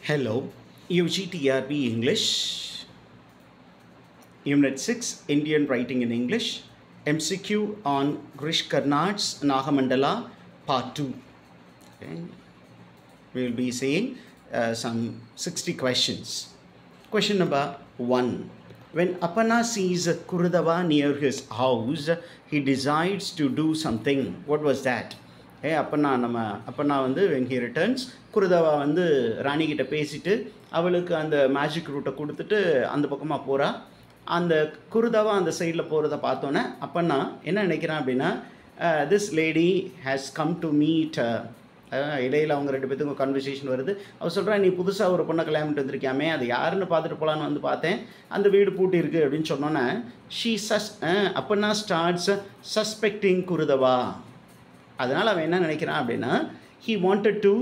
Hello, UGTRB English, Unit 6 Indian Writing in English, MCQ on Grish Karnad's Nagamandala Part 2. Okay. We will be saying uh, some 60 questions. Question number 1. When Apana sees Kurudava near his house, he decides to do something. What was that? ஏ அப்பண்ணா நம்ம அப்பண்ணா வந்து when he returns குருதவா வந்து ராணி கிட்ட பேசிட்டு அவளுக்கு அந்த magic ரூட்டை கொடுத்துட்டு அந்த பக்கமாக போகிறா அந்த குருதவா அந்த சைடில் போகிறத பார்த்தோன்னே அப்பண்ணா என்ன நினைக்கிறான் அப்படின்னா this lady has come to meet இடையில அவங்க ரெண்டு பேத்துக்கும் கன்வர்சேஷன் வருது அவள் சொல்கிறா நீ புதுசாக ஒரு பொண்ணை கல்யாணம் பண்ணிட்டு வந்திருக்கியாமே அது யாருன்னு பார்த்துட்டு போகலான்னு வந்து பார்த்தேன் அந்த வீடு பூட்டி இருக்கு அப்படின்னு சொன்னோன்னே ஷீ சஸ் அப்பன்னா ஸ்டார்ட்ஸ் சஸ்பெக்டிங் குருதவா அதனால் அவன் என்ன நினைக்கிறான் அப்படின்னா he wanted to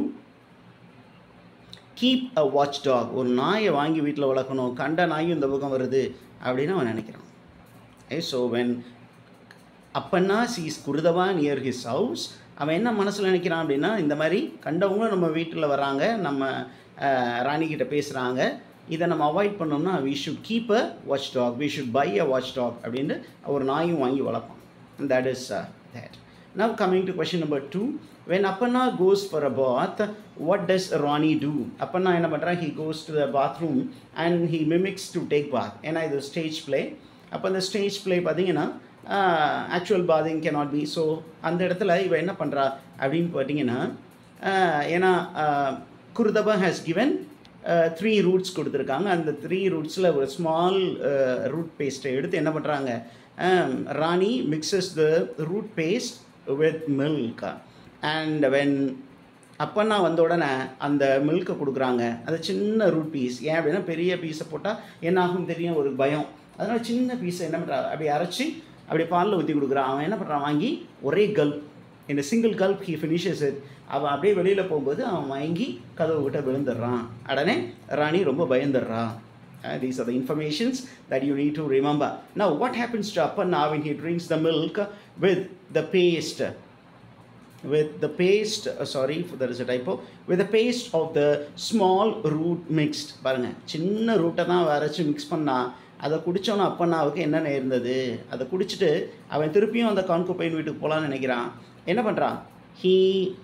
keep a watch dog ஒரு நாயை வாங்கி வீட்டில் வளர்க்கணும் கண்ட நாயும் இந்த பக்கம் வருது அப்படின்னு அவன் நினைக்கிறான் uh so when Appanna sees Kurudavva near his house அவன் என்ன மனசில் நினைக்கிறான் அப்படின்னா இந்த மாதிரி கண்டவங்களும் நம்ம வீட்டில் வராங்க நம்ம ராணிக்கிட்ட பேசுகிறாங்க இதை நம்ம அவாய்ட் பண்ணோம்னா we should keep a watch dog we should buy a watch dog அப்படின்ட்டு ஒரு நாயும் வாங்கி வளர்ப்பான் that is that Now coming to question number two. When Apana goes for a bath, what does Ronnie do? Apana என்ன பண்ணுறான் he goes to the bathroom and he mimics to take bath. ஏன்னா இது stage play அப்போ இந்த stage play பார்த்தீங்கன்னா actual bathing cannot be so அந்த இடத்துல இவ என்ன பண்ணுறா அப்படின்னு பார்த்தீங்கன்னா ஏன்னா Kurudavva has given three roots கொடுத்துருக்காங்க அந்த த்ரீ ரூட்ஸில் ஒரு ஸ்மால் ரூட் பேஸ்ட்டை எடுத்து என்ன பண்ணுறாங்க Rani mixes the root paste with milk and when Appanna வந்த உடனே அந்த மில்கை கொடுக்குறாங்க அது சின்ன ரூட் பீஸ் ஏன் அப்படின்னா பெரிய பீஸை போட்டால் என்ன ஆகும் தெரியும் ஒரு பயம் அதனால் சின்ன பீஸை என்ன பண்ணுறா அப்படி அரைச்சி அப்படி பாலில் ஊற்றி கொடுக்குறான் அவன் என்ன பண்ணுறான் வாங்கி ஒரே கல்ப் இந்த single gulp he finishes it அவன் அப்படியே வெளியில் போகும்போது அவன் வாங்கி கதவு கிட்ட விழுந்துடுறான் உடனே ராணி ரொம்ப பயந்துடுறான் Uh, these are the informations that you need to remember. Now, what happens to Appanna when he drinks the milk with the paste? With the paste, uh, sorry, there is a typo, with the paste of the small root mixed. பாருங்க சின்ன ரூட்டை தான் அரைச்சி mix பண்ணா அதை குடித்தோன்னே அப்பண்ணாவுக்கு என்ன நேர்ந்தது அதை குடிச்சிட்டு அவன் திருப்பியும் அந்த கான்குப்பைன் வீட்டுக்கு போகலான்னு நினைக்கிறான் என்ன பண்ணுறான் he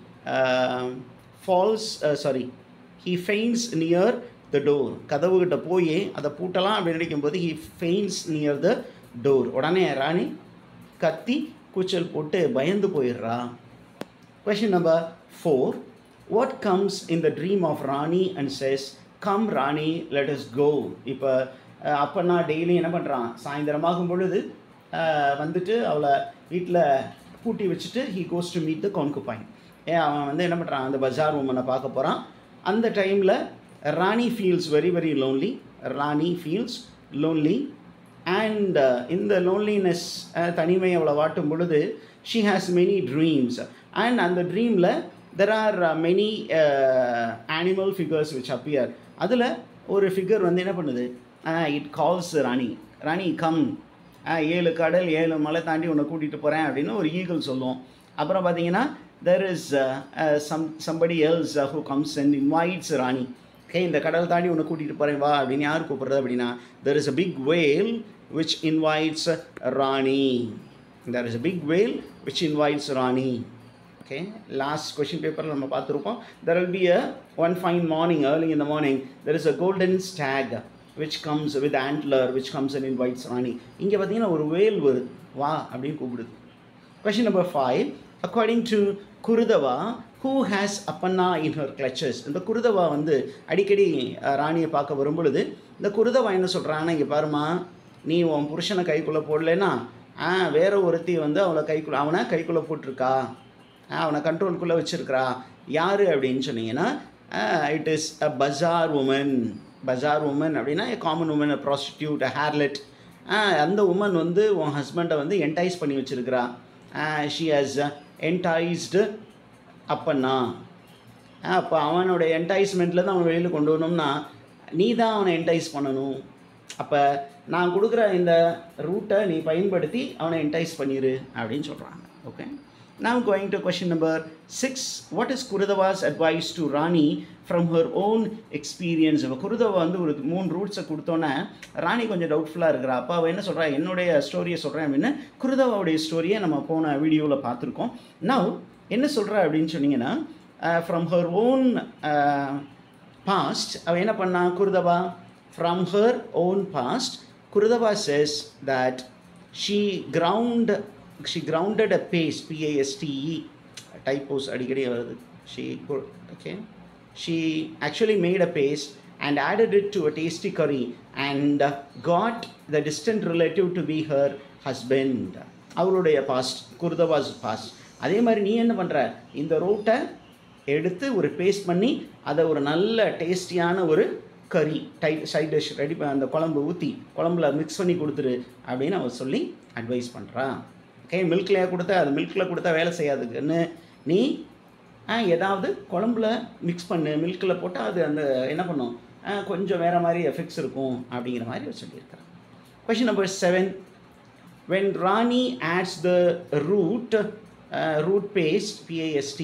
falls sorry he faints near the door கதவுகிட்ட போய் அதை பூட்டலாம் அப்படின்னு நினைக்கும்போது he faints near the door உடனே ராணி கத்தி கூச்சல் போட்டு பயந்து போயிடுறா question number four what comes in the dream of Rani and says come Rani let us go இப்போ அப்போனா டெய்லி என்ன பண்ணுறான் சாயந்தரமாகும் பொழுது வந்துட்டு அவளை வீட்டில் பூட்டி வச்சுட்டு he goes to meet the concubine ஏன் அவன் வந்து என்ன பண்ணுறான் அந்த பஜார் உமனை பார்க்க போகிறான் அந்த டைமில் Rani feels very very lonely Rani feels lonely and இந்த லோன்லினஸ் தனிமை அவளை வாட்டும் பொழுது she has many dreams and அந்த ட்ரீமில் there are many animal figures which appear அதில் ஒரு ஃபிகர் வந்து என்ன பண்ணுது it calls Rani Rani come ஏழு கடல் ஏழு மலை தாண்டி உன்னை கூட்டிகிட்டு போகிறேன் அப்படின்னு ஒரு ஈகிள் சொல்லுவோம் அப்புறம் பார்த்தீங்கன்னா there is some somebody else who comes and invites Rani hey இந்த கடல் தாண்டி உன்னை கூட்டிகிட்டு போகிறேன் வா அப்படின்னு யார் கூப்பிட்றது அப்படின்னா there is a big whale which invites Rani there is a big whale which invites Rani okay last question பேப்பரில் நம்ம பார்த்துருப்போம் there will be a one fine morning early in the morning there is a golden stag which comes with antler which comes and invites Rani இங்கே பார்த்தீங்கன்னா ஒரு whale வருது வா அப்படின்னு கூப்பிடுது question number five according to Kurudavva who has Appanna in her clutches இந்த குருதவா வந்து அடிக்கடி ராணியை பார்க்க வரும்பொழுது இந்த குருதவா என்ன சொல்கிறாங்கன்னா இங்கே பாருமா நீ உன் புருஷனை கைக்குள்ளே போடலன்னா ஆ வேற ஒருத்தி வந்து அவளை கைக்குள்ளே அவனை கைக்குள்ளே போட்டிருக்கா அவனை கண்ட்ரோலுக்குள்ளே வச்சுருக்கிறா யார் அப்படின்னு சொன்னீங்கன்னா it is a bazaar woman bazaar woman அப்படின்னா common woman a prostitute a harlot அந்த உமன் வந்து உன் ஹஸ்பண்டை வந்து என்டைஸ் பண்ணி வச்சுருக்கிறா ஷி ஹஸ் என்டைஸ்டு அப்பன்னா அப்போ அவனோட என்டைஸ்மெண்ட்லேருந்து அவன் வெளியில் கொண்டு வரணும்னா நீ தான் அவனை என்டைஸ் பண்ணணும் அப்போ நான் கொடுக்குற இந்த ரூட்டை நீ பயன்படுத்தி அவனை என்டைஸ் பண்ணிடு அப்படின்னு சொல்கிறாங்க okay Now going to question number six. What is Kurudava's advice to Rani from her own experience? இப்போ குருதவா வந்து ஒரு மூணு ரூட்ஸை கொடுத்தோன்னே ராணி கொஞ்சம் டவுட்ஃபுல்லாக இருக்கிறா அப்போ அவள் என்ன சொல்கிறா என்னுடைய ஸ்டோரியை சொல்கிறேன் அப்படின்னு குருதவாவுடைய ஸ்டோரியை நம்ம போன வீடியோவில் பார்த்துருக்கோம் நவ் என்ன சொல்கிறா அப்படின்னு சொன்னீங்கன்னா ஃப்ரம் ஹர் ஓன் பாஸ்ட் அவள் என்ன பண்ணா Kurudavva from her own past Kurudavva says that she ground she grounded a paste p-a-s-t-e typos அடிக்கடி வருது she okay she actually made a paste and added it to a tasty curry and uh, got the distant relative to be her husband அவருடைய past Kurudavva's past அதே மாதிரி நீ என்ன பண்ணுற இந்த ரோட்டை எடுத்து ஒரு பேஸ்ட் பண்ணி அதை ஒரு நல்ல டேஸ்டியான ஒரு கறி டை சைட் டிஷ் ரெடி அந்த குழம்பு ஊற்றி குழம்புல மிக்ஸ் பண்ணி கொடுத்துரு அப்படின்னு அவ சொல்லி அட்வைஸ் பண்ணுறா ஓகே மில்க்லையா கொடுத்தா அது மில்கில் கொடுத்தா வேலை செய்யாதுன்னு நீ ஆ, ஏதாவது குழம்புல மிக்ஸ் பண்ணு மில்கில் போட்டால் அது அந்த என்ன பண்ணும் ஆ, கொஞ்சம் வேறு மாதிரி எஃபெக்ட்ஸ் இருக்கும் அப்படிங்கிற மாதிரி அவர் சொல்லியிருக்கிறார் question number seven when Rani adds the root, uh, root paste, P-A-S-T,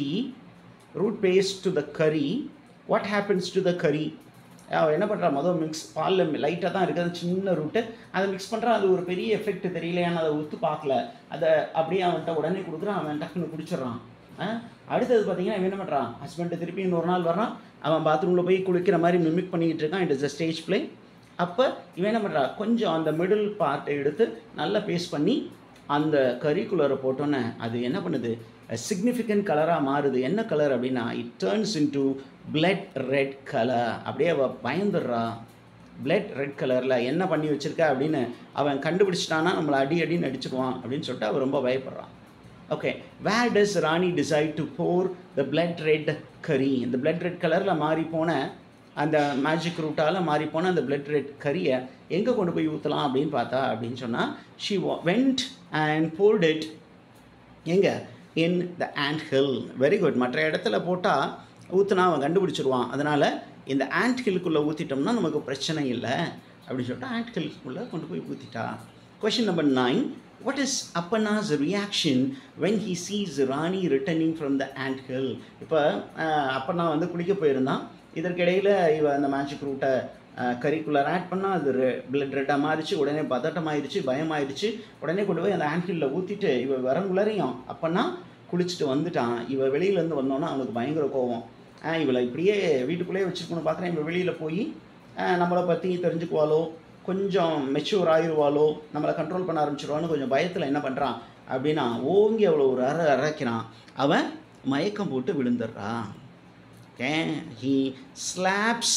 root paste to the curry, what happens to the curry? அவள் என்ன பண்ணுறா மொதல் மிக்ஸ் பாலில் லைட்டாக தான் இருக்குது அது சின்ன ரூட்டு அதை மிக்ஸ் பண்ணுறா அது ஒரு பெரிய எஃபெக்ட் தெரியலையான்னு அதை ஒத்து பார்க்கல அதை அப்படியே அவன்கிட்ட உடனே கொடுக்குறான் அவன் டக்குன்னு குடிச்சிடுறான் ஆ? அடுத்தது பார்த்தீங்கன்னா இவன் என்ன பண்ணுறான் ஹஸ்பண்ட் திருப்பி இன்னொரு நாள் வர்றான் அவன் பாத்ரூமில் போய் குளிக்கிற மாதிரி மிமிக் பண்ணிக்கிட்டு இருக்கான் it is a stage play அப்போ இவன் என்ன பண்ணுறா கொஞ்சம் அந்த மிடில் பார்ட்டை எடுத்து நல்லா பேஸ்ட் பண்ணி அந்த கரிக்குலரை போட்டோன்னே அது என்ன பண்ணுது சிக்னிஃபிகண்ட் கலராக மாறுது என்ன கலர் அப்படின்னா it turns into blood red colour அப்படியே அவள் பயந்துடுறா பிளட் ரெட் கலரில் என்ன பண்ணி வச்சிருக்க அப்படின்னு அவன் கண்டுபிடிச்சிட்டானா நம்மளை அடி அடின்னு அடிச்சிடுவான் அப்படின்னு சொல்லிட்டு அவன் ரொம்ப பயப்படுறான் okay where does Rani decide to pour the blood red curry இந்த பிளட் ரெட் கலரில் மாறி போன அந்த மேஜிக் ரூட்டால் மாறி போன அந்த பிளட் ரெட் கரியை எங்கே கொண்டு போய் ஊற்றலாம் அப்படின்னு பார்த்தா அப்படின்னு சொன்னால் she went and poured it எங்கே in the ant hill very good மற்ற இடத்துல போட்டால் ஊற்றுனா அவன் கண்டுபிடிச்சிருவான் அதனால் இந்த ant ஹில்லுக்குள்ளே ஊற்றிட்டோம்னா நமக்கு பிரச்சனை இல்லை அப்படின்னு சொல்லிட்டு ant ஹில்லுக்குள்ளே கொண்டு போய் ஊற்றிட்டா question number nine what is Appanna's reaction when he sees Rani returning from the ant hill இப்போ அப்பனா வந்து குளிக்க போயிருந்தான் இதற்கிடையில் இவ அந்த மேஜிக் ரூட்டை கரிக்குலர் ஆட் பண்ணால் அது பிளட் ரெட்டாக மாறிச்சு உடனே பதட்டமாயிருச்சு பயமாயிருச்சு உடனே கொண்டு போய் அந்த ஆன்ஹில்ல ஊற்றிட்டு இவ வரங்குள்ளரையும் அப்போனா குளிச்சுட்டு வந்துட்டான் இவ வெளியிலேருந்து வந்தோன்னா அவனுக்கு பயங்கர கோவம் ஆ, இவளை இப்படியே வீட்டுக்குள்ளேயே வச்சுருக்கணும் பார்க்குறேன் இவ வெளியில் போய் நம்மளை பற்றி தெரிஞ்சுக்குவாளோ கொஞ்சம் மெச்சூர் ஆயிடுவாளோ நம்மளை கண்ட்ரோல் பண்ண ஆரம்பிச்சிருவான்னு கொஞ்சம் பயத்தில் என்ன பண்ணுறான் அப்படின்னா ஓங்கி அவளை ஒரு அரை அரைக்கிறான் அவன் மயக்கம் போட்டு விழுந்துடுறான் okay he slaps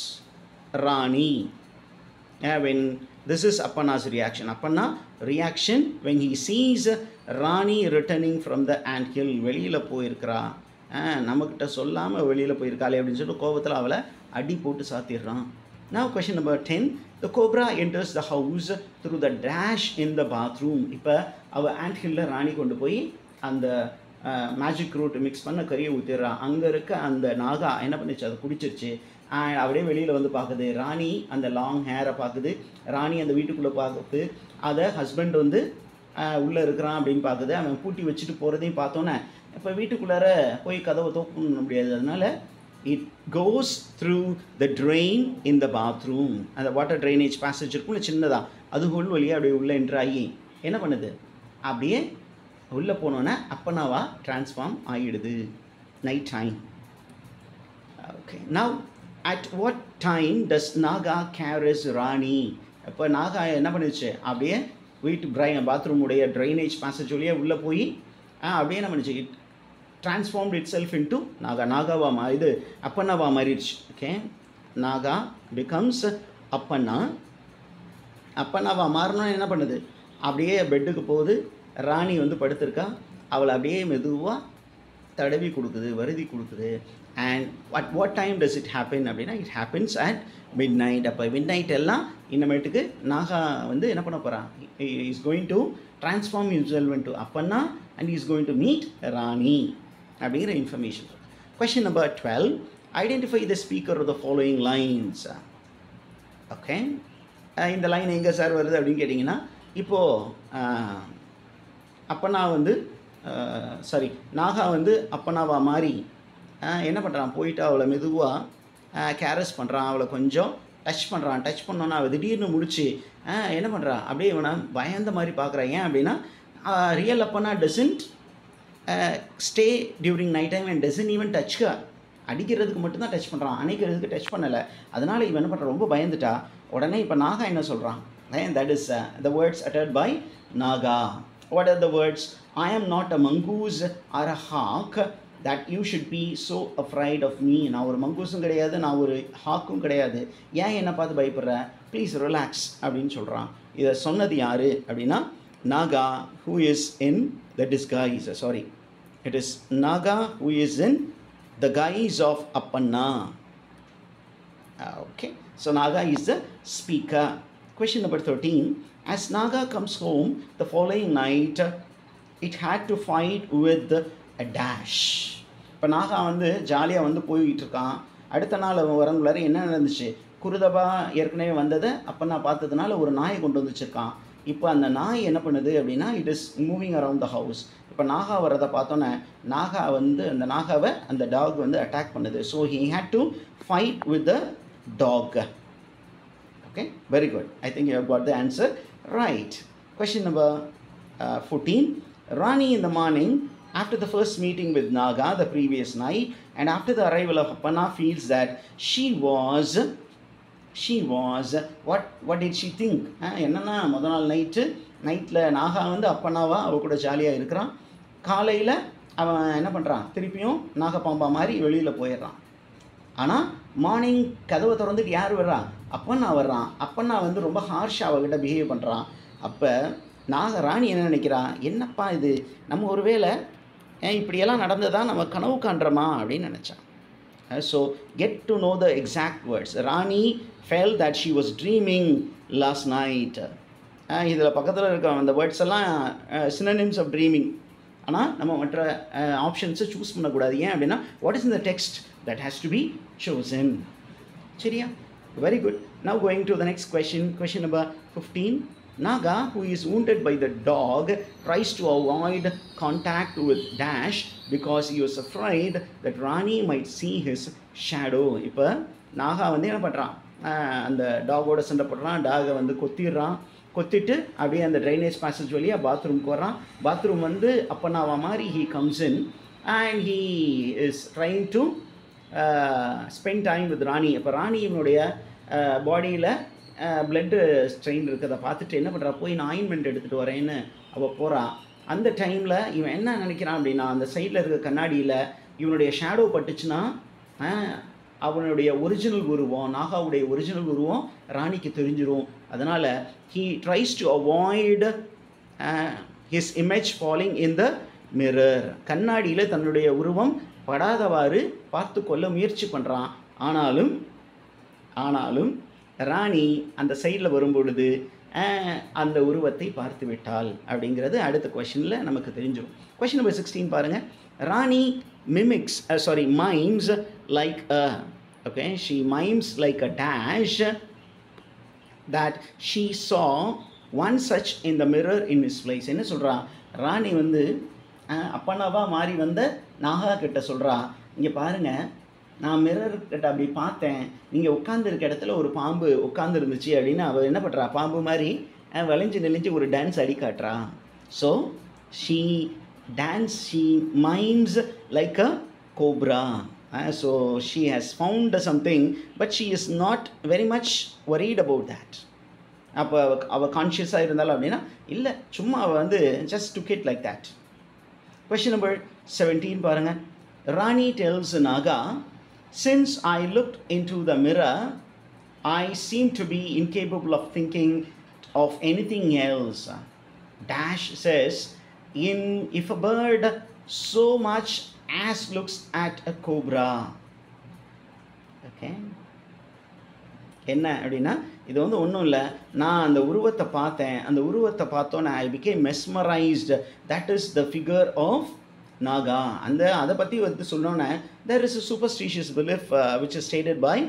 rani yeah, when this is appana's reaction apana reaction when he sees rani returning from the ant hill வெளியில் போயிருக்கிறா நம்மக்கிட்ட சொல்லாமல் வெளியில் போயிருக்காளே அப்படின்னு சொல்லிட்டு கோபத்தில் அவளை அடி போட்டு சாத்திடுறான் now question number 10 the cobra enters the house through the dash in the bathroom இப்போ அவள் ant hillல ராணி கொண்டு போய் அந்த மேஜிக் ரூட் மிக்ஸ் பண்ண கறியை ஊற்றிடுறான் அங்கே இருக்க அந்த நாகா என்ன பண்ணிச்சு அதை குடிச்சிருச்சு ஆஹ் அப்படியே வெளியில் வந்து பார்க்குது ராணி அந்த லாங் ஹேரை பார்க்குது ராணி அந்த வீட்டுக்குள்ளே பார்க்குது அதை ஹஸ்பண்ட் வந்து உள்ளே இருக்கிறான் அப்படின்னு பார்க்குது அவன் பூட்டி வச்சுட்டு போகிறதையும் பார்த்தோன்னே இப்போ வீட்டுக்குள்ளார போய் கதவை தோப்பு பண்ண முடியாது அதனால it goes through the drain in the bathroom அந்த வாட்டர் ட்ரைனேஜ் பேசேஜ் இருக்கும்ல சின்னதாக அது உள் வழியாக அப்படியே உள்ளே என்ட்ரு ஆகி என்ன பண்ணுது அப்படியே உள்ளே போனோன்னே அப்பனாவா ட்ரான்ஸ்ஃபார்ம் ஆகிடுது night time okay now at what time does Naga caress Rani இப்போ நாகா என்ன பண்ணுச்சு அப்படியே வீட்டு ட்ரை பாத்ரூமுடைய ட்ரைனேஜ் பேசேஜ் வழியா உள்ளே போய் ஆ, அப்படியே என்ன பண்ணுச்சு it transformed itself into Naga நாகாவா மா இது அப்பன்னாவா மாறிடுச்சு ஓகே நாகா பிகம்ஸ் அப்பன்னா அப்பனாவா மாறணும் என்ன பண்ணுது அப்படியே பெட்டுக்கு போகுது ராணி வந்து படுத்திருக்கா அவளை அப்படியே மெதுவாக தடவி கொடுக்குது வருதி கொடுக்குது and at what time does it happen அப்படின்னா it happens at midnight அப்போ மிட் நைட் எல்லாம் இன்னமேட்டுக்கு நாகா வந்து என்ன பண்ண போகிறான் இஸ் கோயிங் டு ட்ரான்ஸ்ஃபார்ம் இன்செல்வன் to Appanna and is going to meet Rani அப்படிங்கிற information question number twelve identify the speaker of the following lines okay இந்த லைன் எங்கே சார் வருது அப்படின்னு கேட்டிங்கன்னா இப்போது அப்போ நான் வந்து சாரி நாகா வந்து அப்பனாவா மாறி அஹ், என்ன பண்ணுறான் போயிட்டு அவளை மெதுவாக கேரஸ் பண்ணுறான் அவளை கொஞ்சம் டச் பண்ணுறான் டச் பண்ணோன்னா அவள் திடீர்னு முடிச்சு அஹ், என்ன பண்ணுறா அப்படியே இவனை பயந்த மாதிரி பார்க்குறான் ஏன் அப்படின்னா real Appanna doesn't stay during night time and doesn't even touch அடிக்கிறதுக்கு மட்டும்தான் டச் பண்ணுறான் அணைக்கிறதுக்கு டச் பண்ணலை அதனால் இவன் என்ன பண்ணுறான் ரொம்ப பயந்துட்டா உடனே இப்போ நாகா என்ன சொல்கிறான் that is the words uttered by Naga what are the words I am not a mongoose or a hawk that you should be so afraid of me நான் ஒரு மங்கூஸும் கிடையாது நான் ஒரு ஹாக்கும் கிடையாது ஏன் என்னை பார்த்து பயப்படுற ப்ளீஸ் ரிலாக்ஸ் அப்படின்னு சொல்கிறான் இதை சொன்னது யார் அப்படின்னா Naga who is in the disguise sorry it is Naga who is in the guise of Appanna okay so naga is the speaker question number 13 as naga comes home the following night it had to fight with a dash இப்போ நாகா வந்து ஜாலியாக வந்து போய்கிட்டு இருக்கான் அடுத்த நாள் அவன் வரங்குள்ளார என்ன நடந்துச்சு குருதபா ஏற்கனவே வந்ததை அப்போ நான் பார்த்ததுனால ஒரு நாயை கொண்டு வந்து வச்சிருக்கான் இப்போ அந்த நாய் என்ன பண்ணுது அப்படின்னா it is moving around the house இப்போ நாகா வரதை பார்த்தோன்னே நாகா வந்து அந்த நாகாவை அந்த டாக் வந்து அட்டாக் பண்ணுது so he had to fight with the dog Okay, very good. I think you have got the answer right. Question number uh, 14. Rani in the morning, after the first meeting with Naga the previous night, and after the arrival of Apana, feels that she was she was what what did she think அஹ், என்னன்னா முத நாள் night நைட்டில் நாகா வந்து அப்பனாவா அவ கூட ஜாலியாக இருக்கிறான் காலையில் அவன் என்ன பண்ணுறான் திருப்பியும் நாகப்பாம்பா மாதிரி வெளியில் போயிடுறான் ஆனால் மார்னிங் கதவை திறந்துட்டு யார் வர்றா அப்பண்ணா வர்றான் அப்பண்ணா வந்து ரொம்ப ஹார்ஷாக அவகிட்ட பிஹேவ் பண்ணுறான் அப்போ நாக ராணி என்ன நினைக்கிறா என்னப்பா இது நம்ம ஒருவேளை ஏன் இப்படியெல்லாம் நடந்ததா நம்ம கனவு காண்றோமா அப்படின்னு நினச்சான் so get to know the exact words Rani felt that she was dreaming last night இதில் பக்கத்தில் இருக்க அந்த வேர்ட்ஸ் எல்லாம் சினனிம்ஸ் ஆஃப் ட்ரீமிங் ஆனால் நம்ம மற்ற ஆப்ஷன்ஸை சூஸ் பண்ணக்கூடாது ஏன் அப்படின்னா வாட் இஸ் இந்த text that has to be chosen சரியா very good now going to the next question question number fifteen Naga, who is wounded by the dog, tries to avoid contact with Dash because he was afraid that Rani might see his shadow. இப்போ நாகா வந்து என்ன பண்ணுறான் அந்த டாகோட சண்டை போடுறான் டாகை வந்து கொத்திடுறான் கொத்திட்டு அப்படியே அந்த ட்ரைனேஜ் பேசேஜ் வழியாக பாத்ரூம்க்கு வரான் பாத்ரூம் வந்து அப்பனாவா மாதிரி he comes in and he is trying to spend time with Rani அப்போ ராணியினுடைய பாடியில் பிளட்டு ஸ்ட்ரெயின் இருக்கிறத பார்த்துட்டு என்ன பண்ணுறா போய் நான் ஆயின்மெண்ட் எடுத்துகிட்டு வரேன்னு அவள் போகிறான் அந்த டைமில் இவன் என்ன நினைக்கிறான் அப்படின்னா அந்த சைடில் இருக்க கண்ணாடியில் இவனுடைய ஷேடோ பட்டுச்சுன்னா ஆஹ், அவனுடைய ஒரிஜினல் உருவம் நாகாவுடைய ஒரிஜினல் உருவம் ராணிக்கு தெரிஞ்சிரும் அதனால் he tries to avoid his image falling in the mirror கண்ணாடியில் தன்னுடைய உருவம் படாதவாறு பார்த்து கொள்ள முயற்சி பண்ணுறான் ஆனாலும் ஆனாலும் ராணி அந்த சைடில் வரும்பொழுது அஹ், அந்த உருவத்தை பார்த்து விட்டாள் அப்படிங்கிறது அடுத்த கொஷனில் நமக்கு தெரிஞ்சிடும் கொஷின் நம்பர் சிக்ஸ்டீன் பாருங்கள் Rani mimics sorry mimes like a okay she mimes like a dash that she saw one such in the mirror in his place என்ன சொல்றா ராணி வந்து அஹ், அப்பனாவா மாறி வந்த நாகா கிட்ட சொல்றா இங்க பாருங்க நான் மிரர் கிட்ட அப்படி பார்த்தேன் நீங்கள் உட்காந்துருக்க இடத்துல ஒரு பாம்பு உட்கார்ந்து இருந்துச்சு அப்படின்னு அவள் என்ன பண்ணுறா பாம்பு மாதிரி அஹ், வளைஞ்சு நெளிஞ்சு ஒரு டான்ஸ் அடி காட்டுறா so she dance she mimes like a cobra so she has found something but she is not very much worried about that அப்போ அவ அவள் கான்ஷியஸாக இருந்தாலும் அப்படின்னா இல்லை சும்மா அவள் வந்து just took it like that question number seventeen பாருங்கள் Rani tells Naga since I look into the mirror I seem to be incapable of thinking of anything else dash says in if a bird so much as looks at a cobra okay என்ன அப்படின்னா இது வந்து ஒன்றும் இல்லை நான் அந்த உருவத்தை பார்த்தேன் அந்த உருவத்தை பார்த்தோன்னே I became mesmerised that is the figure of Naga அந்த அதை பற்றி வந்து சொன்னோன்னே there is a superstitious belief which is stated by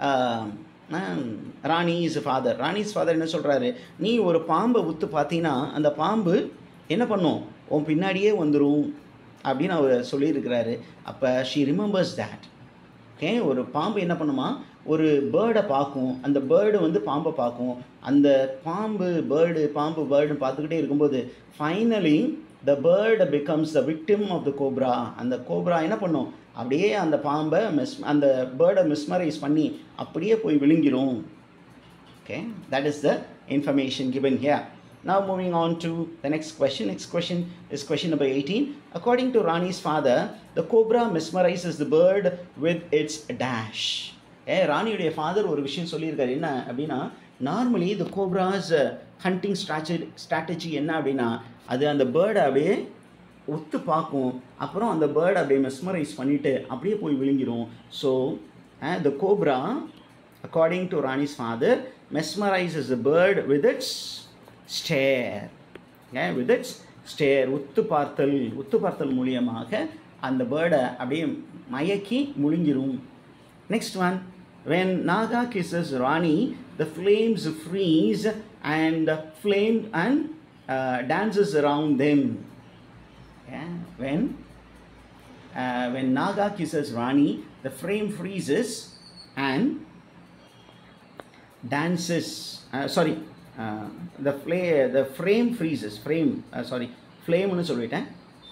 Rani is father Rani's father என்ன சொல்கிறாரு நீ ஒரு பாம்பை உத்து பார்த்தீங்கன்னா அந்த பாம்பு என்ன பண்ணும் உன் பின்னாடியே வந்துடும் அப்படின்னு அவர் சொல்லியிருக்கிறாரு அப்போ ஷீ ரிமெம்பர்ஸ் தேட் ஓகே ஒரு பாம்பு என்ன பண்ணுமா ஒரு பேர்டை பார்க்கும் அந்த பேர்டு வந்து பாம்பை பார்க்கும் அந்த பாம்பு பேர்டு பாம்பு பேர்டுன்னு பார்த்துக்கிட்டே இருக்கும்போது finally the bird becomes the victim of the cobra அந்த கோப்ரா என்ன பண்ணும் அப்படியே அந்த பாம்பை மிஸ் அந்த பேர்டை மிஸ்மரைஸ் பண்ணி அப்படியே போய் விழுங்கிரும் Okay, that is the information given here. Now moving on to the next question. Next question is question number 18. According to Rani's father, the cobra mesmerizes the bird with its dash. ஏ ராணியுடைய father ஒரு விஷயம் சொல்லியிருக்காரு என்ன அப்படின்னா normally இந்த cobras hunting strategy strategy என்ன அப்படின்னா அது அந்த பேர்டை அப்படியே ஒத்து பார்க்கும் அப்புறம் அந்த பேர்டை அப்படியே மெஸ்மரைஸ் பண்ணிவிட்டு அப்படியே போய் விழுங்கிரும் so the cobra according to Rani's father, mesmerizes the bird with its stare. Yeah, with its stare. உத்து பார்த்தல் உத்து பார்த்தல் மூலியமாக அந்த பேர்டை அப்படியே மயக்கி முழுங்கிரும் next one when naga kisses rani the flames freeze and flame and uh, dances around them yeah, when uh, when naga kisses rani the flame freezes and dances uh, sorry uh, the flame the frame freezes frame uh, sorry flameனு சொல்லிட்டேன்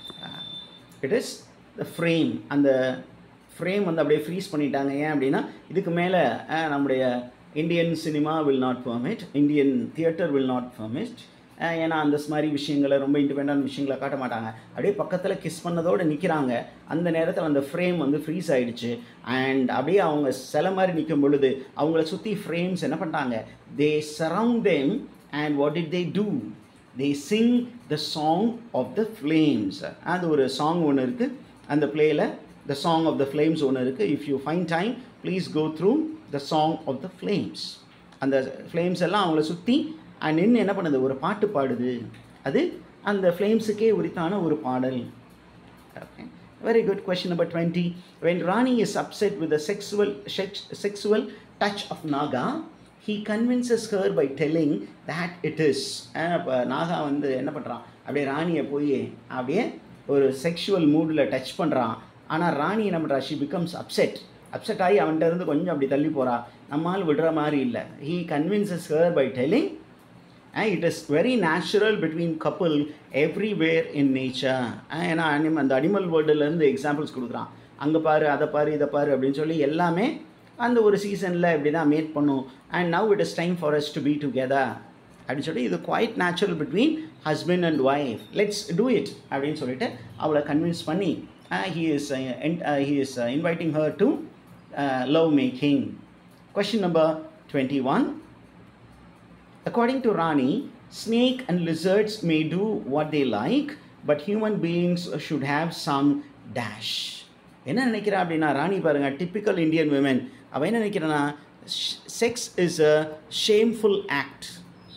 it is the frame அந்த frame வந்து அப்படியே freeze பண்ணிட்டாங்க ஏன் அப்படின்னா இதுக்கு மேலே நம்முடைய Indian cinema will not permit Indian theatre will not permit ஏன்னா அந்த மாதிரி விஷயங்களை ரொம்ப இண்டிபெண்ட் விஷயங்களை காட்ட மாட்டாங்க அப்படியே பக்கத்தில் கிஸ் பண்ணதோடு நிற்கிறாங்க அந்த நேரத்தில் அந்த ஃப்ரேம் வந்து ஃப்ரீஸ் ஆகிடுச்சு அண்ட் அப்படியே அவங்க சில மாதிரி நிற்கும் பொழுது அவங்கள சுற்றி ஃப்ரேம்ஸ் என்ன பண்ணிட்டாங்க they surround them and what did they do they sing the song of the flames அது ஒரு சாங் ஒன்று இருக்குது அந்த பிளேயில் the song of the flames ஒன்று இருக்குது if you find time please go through the song of the flames அந்த flames எல்லாம் அவங்கள சுற்றி நின்று என்ன பண்ணுது ஒரு பாட்டு பாடுது அது அந்த ஃப்ளேம்ஸுக்கே உரித்தான ஒரு பாடல் Okay. Very good. Question number 20. When Rani is upset with the sexual sex, sexual touch of Naga, he convinces her by telling that it is. இப்போ நாகா வந்து என்ன பண்ணுறான் அப்படியே ராணியை போய் அப்படியே ஒரு செக்ஷுவல் மூடில் டச் பண்ணுறான் ஆனால் ராணி என்ன பண்ணுறா ஷி பிகம்ஸ் அப்செட் அப்செட் ஆகி அவன்கிட்ட இருந்து கொஞ்சம் அப்படி தள்ளி போகிறா நம்மால் விடுற மாதிரி இல்லை he convinces her by telling and it is very natural between couple everywhere in nature ஏன்னா அனிம் அந்த அனிமல் வேர்ல்டுலேருந்து எக்ஸாம்பிள்ஸ் கொடுக்குறான் அங்கே பாரு அதை பாரு இதை பாரு அப்படின்னு சொல்லி எல்லாமே அந்த ஒரு சீசனில் இப்படி தான் மேட் பண்ணும் and now it is time for us to be together அப்படின்னு சொல்லி இது quite natural between husband and wife let's do it அப்படின்னு சொல்லிட்டு அவளை கன்வின்ஸ் பண்ணி he is he is inviting her to love making question number twenty one According to Rani, snake and lizards may do what they like, but human beings should have some dash. என்ன நினைக்கிறா அப்படின்னா ராணி பாருங்க typical Indian women அவள் என்ன நினைக்கிறான்னா sex is a shameful act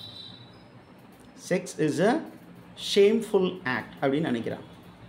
sex is a shameful act அப்படின்னு நினைக்கிறான்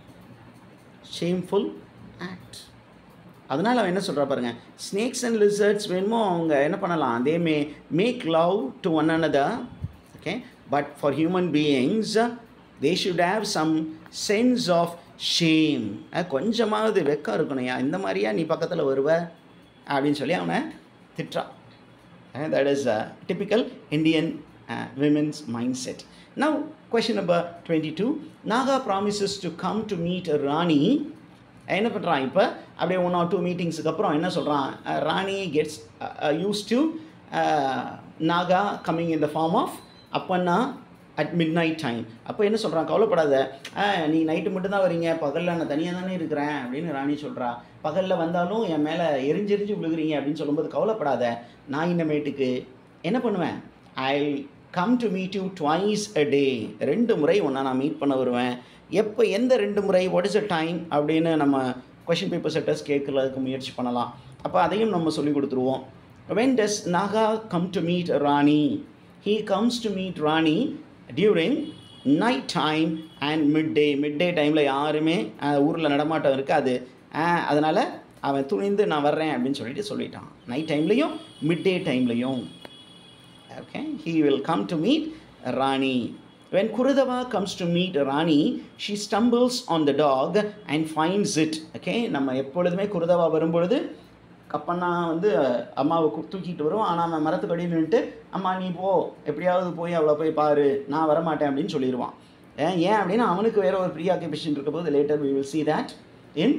shameful act அதனால் அவன் என்ன சொல்கிறா பாருங்க ஸ்னேக்ஸ் அண்ட் லிசர்ட்ஸ் வேணுமோ அவங்க என்ன பண்ணலாம் they may make love to one another okay but for human beings they should have some sense of shame கொஞ்சமாவது வெக்கம் இருக்கணும்யா இந்த மாதிரியா நீ பக்கத்தில் வருவ அப்படின்னு சொல்லி அவனை திட்டுறான் that is a typical Indian women's mind set now question number twenty two Naga promises to come to meet Rani என்ன பண்ணுறான் இப்போ அப்படியே ஒன் ஆர் டூ மீட்டிங்ஸுக்கு அப்புறம் என்ன சொல்கிறான் Rani gets used to Naga coming in the form of Appanna at midnight time அப்போ என்ன சொல்கிறான் கவலைப்படாத நீ நைட்டு மட்டும்தான் வரீங்க பகலில் நான் தனியாக தானே இருக்கிறேன் அப்படின்னு ராணி சொல்கிறா பகலில் வந்தாலும் என் மேலே எரிஞ்செரிஞ்சு விழுகிறீங்க அப்படின்னு சொல்லும்போது கவலைப்படாத நான் இனிமேட்டுக்கு என்ன பண்ணுவேன் I come to meet you twice a day ரெண்டு முறை ஒன்றா நான் மீட் பண்ண வருவேன் எப்போ எந்த ரெண்டு முறை வாட் இஸ் அ டைம் அப்படின்னு நம்ம கொஷின் பேப்பர் செட்டர்ஸ் கேட்கறதுக்கு முயற்சி பண்ணலாம் அப்போ அதையும் நம்ம சொல்லி கொடுத்துருவோம் when does Naga come to meet Rani he comes to meet Rani during night time and midday midday டைமில் யாருமே ஊரில் நடமாட்டம் இருக்காது அதனால் அவன் துணிந்து நான் வர்றேன் அப்படின்னு சொல்லிட்டு சொல்லிட்டான் நைட் டைம்லேயும் மிட் டே டைம்லேயும் okay he will come to meet rani when kurudava comes to meet rani she stumbles on the dog and finds it okay நம்ம எப்பொழுதுமே குருதவா வரும்பொழுது அப்பண்ணா வந்து அம்மாவை கு- தூக்கிட்டு வரும் ஆனால் அவன் மரத்துக்கு அடியில் நின்றுட்டு அம்மா நீ போ எப்படியாவது போய் அவளை போய் பாரு நான் வரமாட்டேன் அப்படின்னு சொல்லிடுவான் ஏன் ஏன் அப்படின்னா அவனுக்கு வேற ஒரு ப்ரீ ஆக்கியபேஷன் இருக்க போது later we will see that in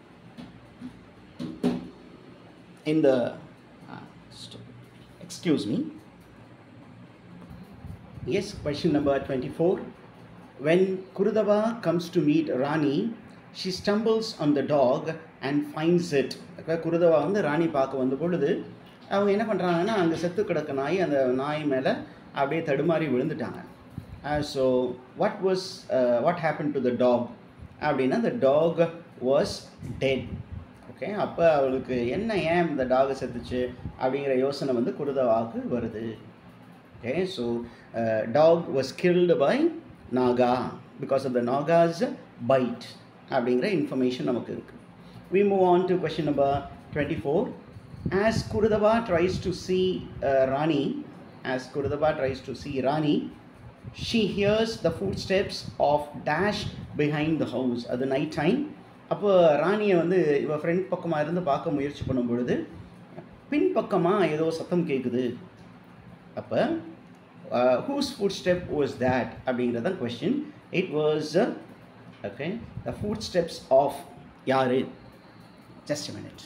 in the uh, st- excuse me yes question number 24 when kurudava comes to meet rani she stumbles on the dog and finds it அப்ப குருதவா வந்து ராணி பார்க்க வந்த பொழுது அவங்க என்ன பண்ணுறாங்கன்னா அங்கே செத்து கிடக்க நாய் அந்த நாய் மேலே அப்படியே தடுமாறி விழுந்துட்டாங்க so what was what happen to the dog அப்படின்னா the dog was dead okay அப்போ அவளுக்கு என்ன ஏன் இந்த டாக் செத்துச்சு அப்படிங்கிற யோசனை வந்து குருதவாவுக்கு வருது okay so uh, dog was killed by naga because of the naga's bite அப்படிங்கிற இன்ஃபர்மேஷன் நமக்கு இருக்கு we move on to question number 24 as kurudava tries to see uh, rani as kurudava tries to see rani she hears the footsteps of dash behind the house அது night time அப்போ ராணியை வந்து இவ friend பக்கமாக இருந்து பார்க்க முயற்சி பண்ணும் பொழுது பின்பக்கமாக ஏதோ சத்தம் கேட்குது அப்போ whose footstep was that அப்படிங்கிறது தான் question it was okay the footsteps of யாரு just minute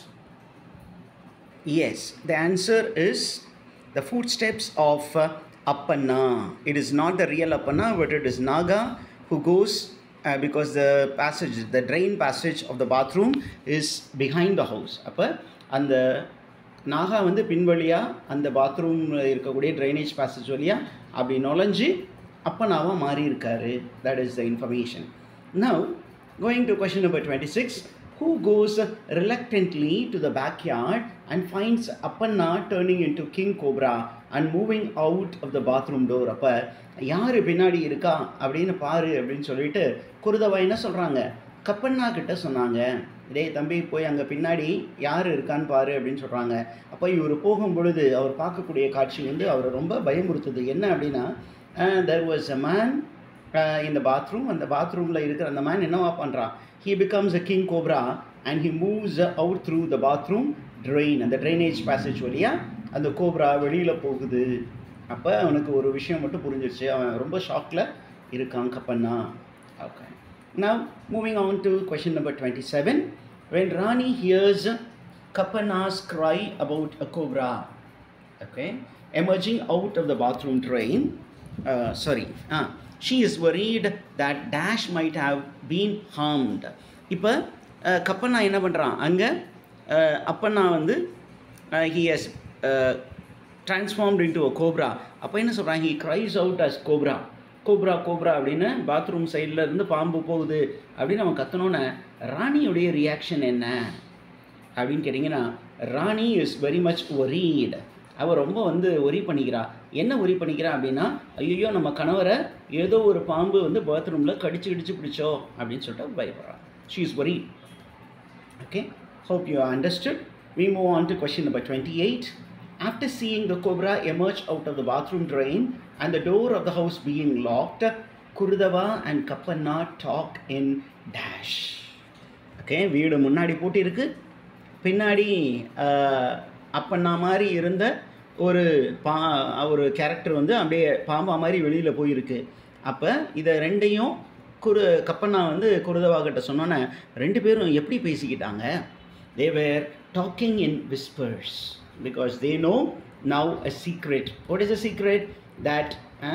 yes the answer is the footsteps of Appanna it is not the real Appanna but it is Naga who goes because the passage the drain passage of the bathroom is behind the house அப்போ அந்த நாகா வந்து பின்வழியாக அந்த பாத்ரூமில் இருக்கக்கூடிய drainage passage வழியாக அப்படி நுழைஞ்சு அப்பனாவாக மாறி இருக்காரு that is the information now going to question number twenty six who goes reluctantly to the backyard and finds Appanna turning into king cobra and moving out of the bathroom door அப்போ யார் பின்னாடி இருக்கா அப்படின்னு பாரு அப்படின்னு சொல்லிட்டு குருதவா என்ன சொல்கிறாங்க கப்பண்ணா கிட்ட சொன்னாங்க டேய் தம்பி போய் அங்கே பின்னாடி யார் இருக்கான்னு பாரு அப்படின்னு சொல்கிறாங்க அப்போ இவர் போகும் பொழுது அவர் பார்க்கக்கூடிய காட்சி வந்து அவரை ரொம்ப பயமுறுத்துது என்ன அப்படின்னா தெர் வாஸ் அ மேன் இந்த பாத்ரூம் அந்த பாத்ரூமில் இருக்கிற அந்த மேன் என்னவா பண்ணுறான் he becomes a king cobra and he moves out through the bathroom drain அந்த ட்ரைனேஜ் பேசேஜ் வழியாக அந்த கோப்ரா வெளியில் போகுது அப்போ அவனுக்கு ஒரு விஷயம் மட்டும் புரிஞ்சிருச்சு அவன் ரொம்ப ஷாக்கில் இருக்கான் Kappanna okay Now, moving on to question number 27. When Rani hears Kapana's cry about a cobra, okay, emerging out of the bathroom drain, uh, sorry, ah, she is worried that Dash might have been harmed. இப்போ கப்பண்ணா என்ன பண்ணுறான் அங்கே அப்பண்ணா வந்து he has transformed into a cobra அப்போ என்ன சொல்கிறான் he cries out as cobra cobra cobra அப்படின்னு bathroom சைடில் இருந்து பாம்பு போகுது அப்படின்னு அவன் கத்தனோன்னே ராணியுடைய ரியாக்ஷன் என்ன அப்படின்னு கேட்டிங்கன்னா Rani is very much worried அவள் ரொம்ப வந்து ஒரி பண்ணிக்கிறா என்ன ஒரி பண்ணிக்கிறா அப்படின்னா ஐயோ நம்ம கணவரை ஏதோ ஒரு பாம்பு வந்து பாத்ரூமில் கடிச்சு கிடிச்சு பிடிச்சோ அப்படின்னு சொல்லிட்டு பயப்படுறான் she is worry Okay, hope you understood. We move on to question number 28. After seeing the cobra emerge out of the bathroom drain and the door of the house being locked, Kurudava and Kappanna talk in dash. Okay வீடு முன்னாடி பூட்டியிருக்கு பின்னாடி ஆஹ், அப்பண்ணா மாதிரி இருந்த ஒரு பா ஒரு character வந்து அப்படியே பாம்பா மாதிரி வெளியில் போயிருக்கு அப்போ இதை ரெண்டையும் குரு கப்பண்ணா வந்து குருதவா கிட்ட சொன்னோன்னே ரெண்டு பேரும் எப்படி பேசிக்கிட்டாங்க they were talking in whispers because they know now a secret what is a secret that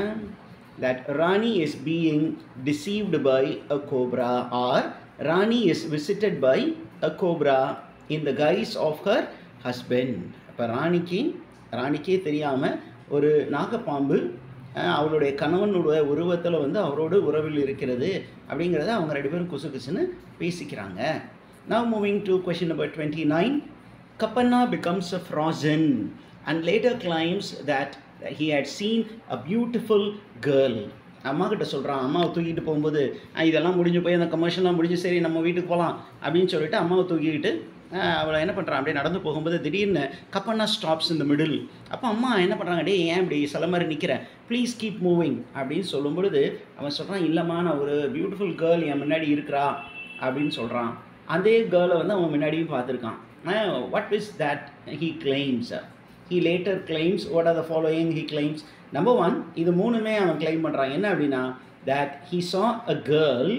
that Rani is being deceived by a cobra or Rani is visited by a cobra in the guise of her husband. அப்போ ராணிக்கு ராணிக்கே தெரியாமல் ஒரு நாகப்பாம்பு அஹ், அவளுடைய கணவனுடைய உருவத்தில் வந்து அவரோடு உறவில் இருக்கிறது அப்படிங்கிறத அவங்க ரெண்டு பேரும் குசு குசுன்னு பேசிக்கிறாங்க now moving to question number 29 Kapanna becomes a frozen and later claims that he had seen a beautiful girl. அம்மா கிட்ட சொல்கிறான் அம்மாவை தூக்கிட்டு போகும்போது "ஆ, இதெல்லாம் முடிஞ்சு போய் அந்த கமர்ஷியல்லாம் முடிஞ்சு சரி நம்ம வீட்டுக்கு போகலாம் அப்படின்னு சொல்லிட்டு அம்மாவை தூக்கிக்கிட்டு அவளை என்ன பண்ணுறான் அப்படியே நடந்து போகும்போது திடீர்னு கப்பன்னா ஸ்டாப்ஸ் இந்த மிடில் அப்போ அம்மா என்ன பண்ணுறாங்க டே ஏன் இப்படி சில மாதிரி நிற்கிற ப்ளீஸ் கீப் மூவிங் அப்படின்னு சொல்லும் பொழுது அவன் சொல்கிறான் இல்லைம்மா நான் ஒரு பியூட்டிஃபுல் கேர்ள் என் முன்னாடி இருக்கிறா அப்படின்னு சொல்கிறான் அதே கேர்ளை வந்து அவன் முன்னாடியும் பார்த்துருக்கான் what is that he claims he later claims what are the following he claims number one இது மூணுமே அவன் கிளைம் பண்ணுறான் என்ன அப்படின்னா that he saw a girl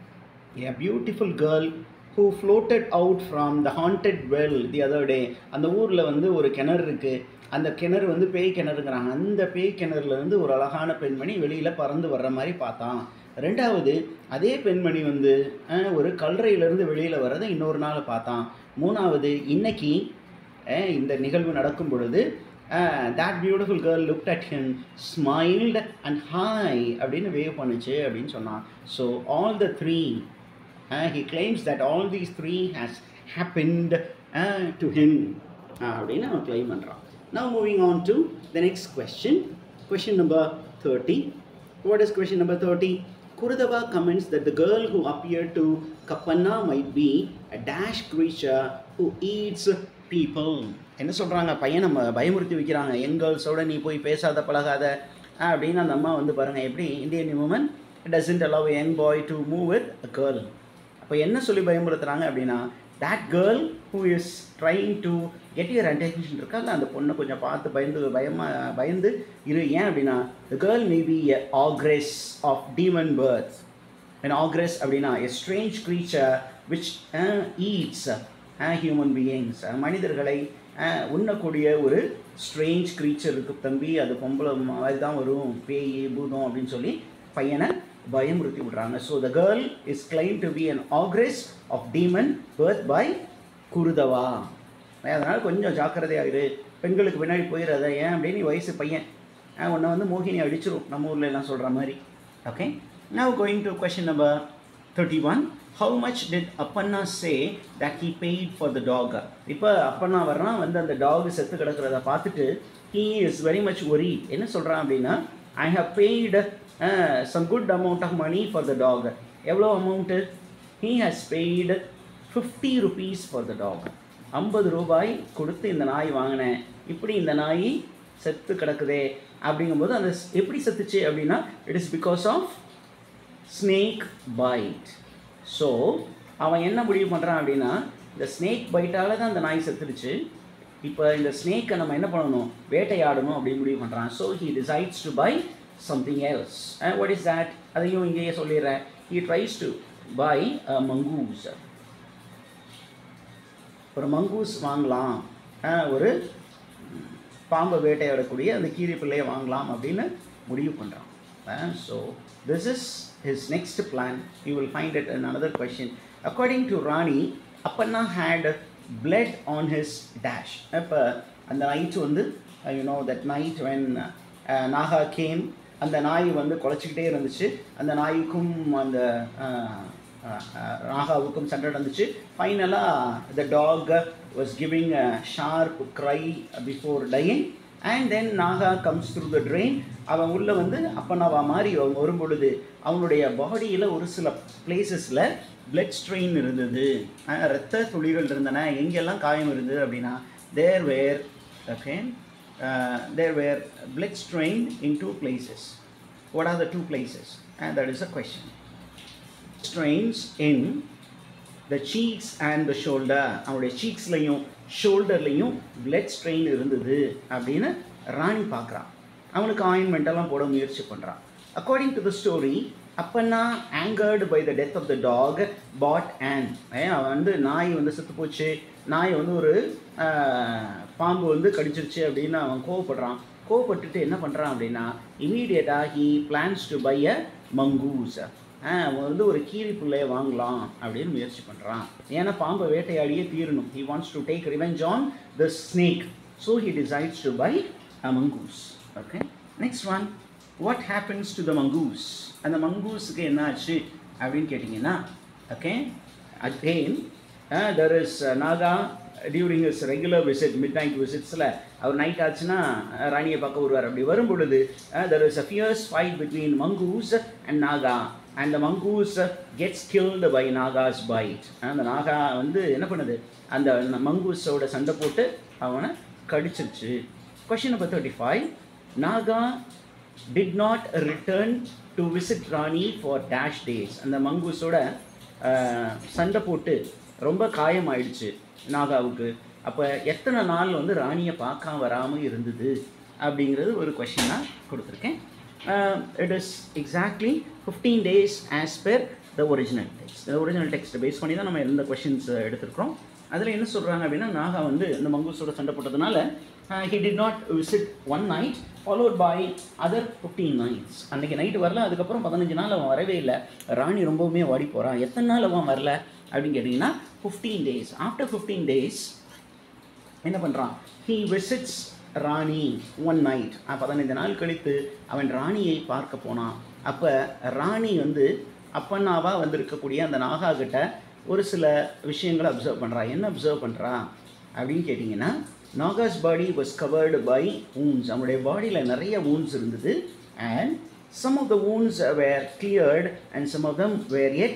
a beautiful girl who floated out from the haunted well the other day அந்த ஊரில் வந்து ஒரு கிணறு இருக்குது அந்த கிணறு வந்து பேய் கிணறுங்கிறாங்க அந்த பேய் கிணறுல இருந்து ஒரு அழகான பெண்மணி வெளியில் பறந்து வர்ற மாதிரி பார்த்தான் ரெண்டாவது அதே பெண்மணி வந்து அஹ், ஒரு கல்லறையிலேருந்து வெளியில் வர்றதை இன்னொரு நாள் பார்த்தான் மூணாவது இன்னைக்கு அஹ், இந்த நிகழ்வு நடக்கும் பொழுது that beautiful girl looked at him smiled and hi அப்படின்னு வேவ் பண்ணுச்சு அப்படின்னு சொன்னான் so all the three he claims that all these three has happened uh, to him uh, அப்படின்னு அவன் claim பண்ணுறான் now moving on to the next question question number 30 what is question number 30 Kurudava comments that the girl who appeared to Kapanna might be a dash creature who eats people என்ன சொல்கிறாங்க பையனை ம- பயமுறுத்தி வைக்கிறாங்க young கேர்ள்ஸோட நீ போய் பேசாத பழகாத ஆ, அப்படின்னு அந்த அம்மா வந்து பாருங்கள் எப்படி Indian woman doesn't allow a young boy to move with a girl அப்போ என்ன சொல்லி பயமுறுத்துறாங்க அப்படின்னா that girl who is trying to get your attention இருக்காங்க அந்த பொண்ணை கொஞ்சம் பார்த்து பயந்து பயமா பயந்து இரு ஏன் அப்படின்னா the girl may be a ogress of demon birth an ogress அப்படின்னா a strange creature which uh, eats uh, human beings Uh, மனிதர்களை uh, உண்ணக்கூடிய ஒரு ஸ்ட்ரேஞ்ச் creature இருக்கு தம்பி அது பொம்பளை மாதிரி தான் வரும் பேய் பூதம் அப்படின்னு சொல்லி பையனை பயமுறுத்தி விடுறாங்க so the girl is claim to be an actress of demon birth by Kurudavva அதனால் கொஞ்சம் ஜாக்கிரதையா இரு பெண்களுக்கு பின்னாடி போயிடாத ஏன் அப்படின்னு நீ வயசு பையன் ஆ, உன்னை வந்து மோகினி அடிச்சிரும் நம்ம ஊர்ல எல்லாம் சொல்கிற மாதிரி okay now going to question number thirty one how much did Appanna say that he paid for the dog இப்போ அப்பண்ணா வர்றான் வந்து அந்த டாக் செத்து கிடக்கிறத பார்த்துட்டு he is very much worry என்ன சொல்கிறான் அப்படின்னா I have paid some good amount of money for the dog எவ்வளோ amount he has paid fifty rupees for the dog ஐம்பது ரூபாய் கொடுத்து இந்த நாய் வாங்கினேன் இப்படி இந்த நாய் செத்து கிடக்குதே அப்படிங்கும்போது அந்த ஸ்- எப்படி செத்துச்சு அப்படின்னா it is because of snake bite so அவன் என்ன முடிவு பண்ணுறான் அப்படின்னா இந்த ஸ்னேக் பைட்டால் தான் அந்த நாய் செத்துடுச்சு இப்போ இந்த ஸ்னேக்கை நம்ம என்ன பண்ணணும் வேட்டையாடணும் அப்படின்னு முடிவு பண்ணுறான் so he decides to buy something else what is that அதையும் இங்கேயே சொல்லிடுறேன் he tries to buy mongoose ஒரு மங்கூஸ் வாங்கலாம் அஹ், ஒரு பாம்பை வேட்டையாடக்கூடிய அந்த கீரி பிள்ளையை வாங்கலாம் அப்படின்னு முடிவு பண்ணுறான் so this is his next plan you will find it an another question according to Rani Appanna had blood on his dash இப்போ அந்த நைட் வந்து you know that night when Naga came அந்த நாய் வந்து குலைச்சிக்கிட்டே இருந்துச்சு அந்த நாய்க்கும் அந்த அஹ், அஹ், அஹ், நாகாவுக்கும் சண்டை நடந்துச்சு ஃபைனலாக the dog was giving a sharp cry before dying and then Naga comes through the drain அவன் உள்ள வந்து அப்பனாவா மாதிரி அவன் வரும் பொழுது அவனுடைய பாடியில் ஒரு சில பிளேசஸில் பிளட் ஸ்ட்ரெயின் இருந்தது அஹ், இரத்த துளிகள் இருந்தன எங்கெல்லாம் காயம் இருந்தது அப்படின்னா there were okay there were blood stain in two places what are the two places and that is a question strains in the cheeks and the shoulder அவனுடைய சீக்ஸ்லையும் ஷோல்டர்லையும் பிளட் ஸ்ட்ரெயின் இருந்தது அப்படின்னு ராணி பார்க்குறான் அவனுக்கு ஆயின்மெண்ட் எல்லாம் போட முயற்சி பண்ணுறான் according to the story Appanna angered by the death of the dog but and அவன் வந்து நாய் வந்து செத்து போச்சு நாய் வந்து ஒரு ஆஹ், பாம்பு வந்து கடிச்சிருச்சு அப்படின்னு அவன் கோவப்படுறான் கோவப்பட்டுட்டு என்ன பண்ணுறான் அப்படின்னா இமீடியட்டாக he plans to buy a mongoose அவன் வந்து ஒரு கீரி பிள்ளைய வாங்கலாம் அப்படின்னு முயற்சி பண்ணுறான் ஏன்னா பாம்பை வேட்டையாடியே தீரணும் he wants to take revenge on the snake so he decides to buy a mongoose okay next one what happens to the mongoose அந்த மங்கூஸுக்கு என்ன ஆச்சு அப்படின்னு கேட்டிங்கன்னா okay again there is Naga during is regular visit midnight விசிட்ஸில் அவர் night ஆச்சுன்னா அஹ், ராணியை பார்க்க வருவார் அப்படி வரும் பொழுது there is a fierce fight between mongoose and Naga and the mongoose gets killed by Nahash bite அந்த நாகா வந்து என்ன பண்ணுது அந்த மங்கூஸோட சண்டை போட்டு அவனை கடிச்சிருச்சு question number thirty five Naga did not return to visit Rani for dash days அந்த மங்கூஸோட அஹ், சண்டை போட்டு ரொம்ப காயமாயிடுச்சு நாகாவுக்கு அப்போ எத்தனை நாள் வந்து ராணியை பார்க்காம வராமல் இருந்தது அப்படிங்கிறது ஒரு கொஷினாக கொடுத்துருக்கேன் it is exactly fifteen days as per the original text இந்த ஒரிஜினல் டெக்ஸ்ட்டை பேஸ் பண்ணி தான் நம்ம இந்த கொஷின்ஸ் எடுத்திருக்கிறோம் அதில் என்ன சொல்கிறாங்க அப்படின்னா நாகா வந்து இந்த மங்கூஸோட சண்டை போட்டதுனால he did not visit one night followed by other fifteen nights அன்றைக்கி நைட்டு வரல அதுக்கப்புறம் பதினஞ்சு நாள் அவன் வரவே இல்லை ராணி ரொம்பவுமே வாடி போகிறான் எத்தனை நாள் அவன் வரல அப்படின்னு கேட்டிங்கன்னா fifteen days after fifteen days என்ன பண்ணுறான் he visits Rani one night பதினைந்து நாள் கழித்து அவன் ராணியை பார்க்க போனான் அப்போ ராணி வந்து அப்பண்ணாவா வந்திருக்கக்கூடிய அந்த நாகா கிட்ட ஒரு சில விஷயங்களை அப்சர்வ் பண்ணுறா என்ன அப்சர்வ் பண்ணுறா அப்படின்னு கேட்டிங்கன்னா Naga's body was covered by wounds அவனுடைய பாடியில் நிறைய wounds இருந்தது and some of the wounds were cleared and some of them were yet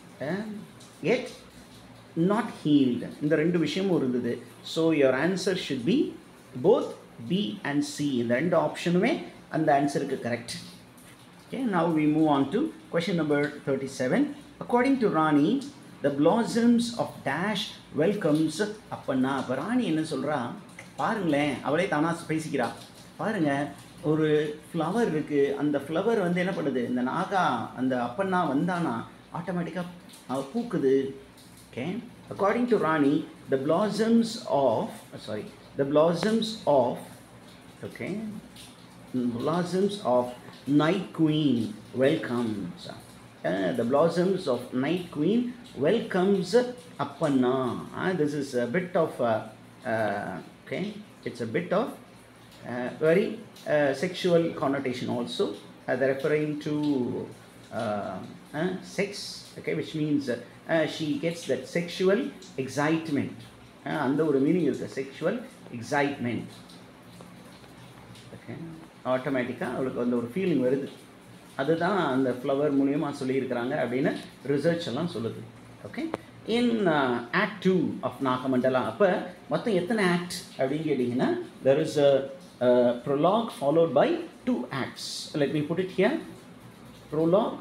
yet not healed இந்த ரெண்டு விஷயமும் இருந்தது so your answer should be both B and C இந்த ரெண்டு ஆப்ஷனுமே அந்த ஆன்சருக்கு correct Okay, now we move on to question number 37. According to Rani, the blossoms of dash welcomes அப்பன்னா அப்போ ராணி என்ன சொல்கிறா பாருங்களேன் அவளே தானாக பேசிக்கிறா பாருங்க ஒரு ஃப்ளவர் இருக்குது அந்த ஃப்ளவர் வந்து என்ன பண்ணுது இந்த நாகா அந்த அப்பன்னா வந்தானா ஆட்டோமேட்டிக்காக அவ பூக்குது okay according to rani the blossoms of uh, sorry the blossoms of okay blossoms of night queen welcomes uh, the blossoms of night queen welcomes appanna uh, this is a bit of uh, uh, okay it's a bit of uh, very uh, sexual connotation also uh, they're referring to uh, uh, sex okay which means uh, uh, she gets that sexual excitement uh, அந்த ஒரு meaning இருக்கு sexual excitement okay ஆட்டோமேட்டிக்காக அவளுக்கு அந்த ஒரு feeling வருது அதுதான் அந்த ஃப்ளவர் மூலியமாக சொல்லியிருக்கிறாங்க அப்படின்னு ரிசர்ச் எல்லாம் சொல்லுது okay in act two of Nagamandala அப்போ மொத்தம் எத்தனை ஆக்ட் அப்படின்னு கேட்டிங்கன்னா there is a prologue followed by two acts let me put it here prologue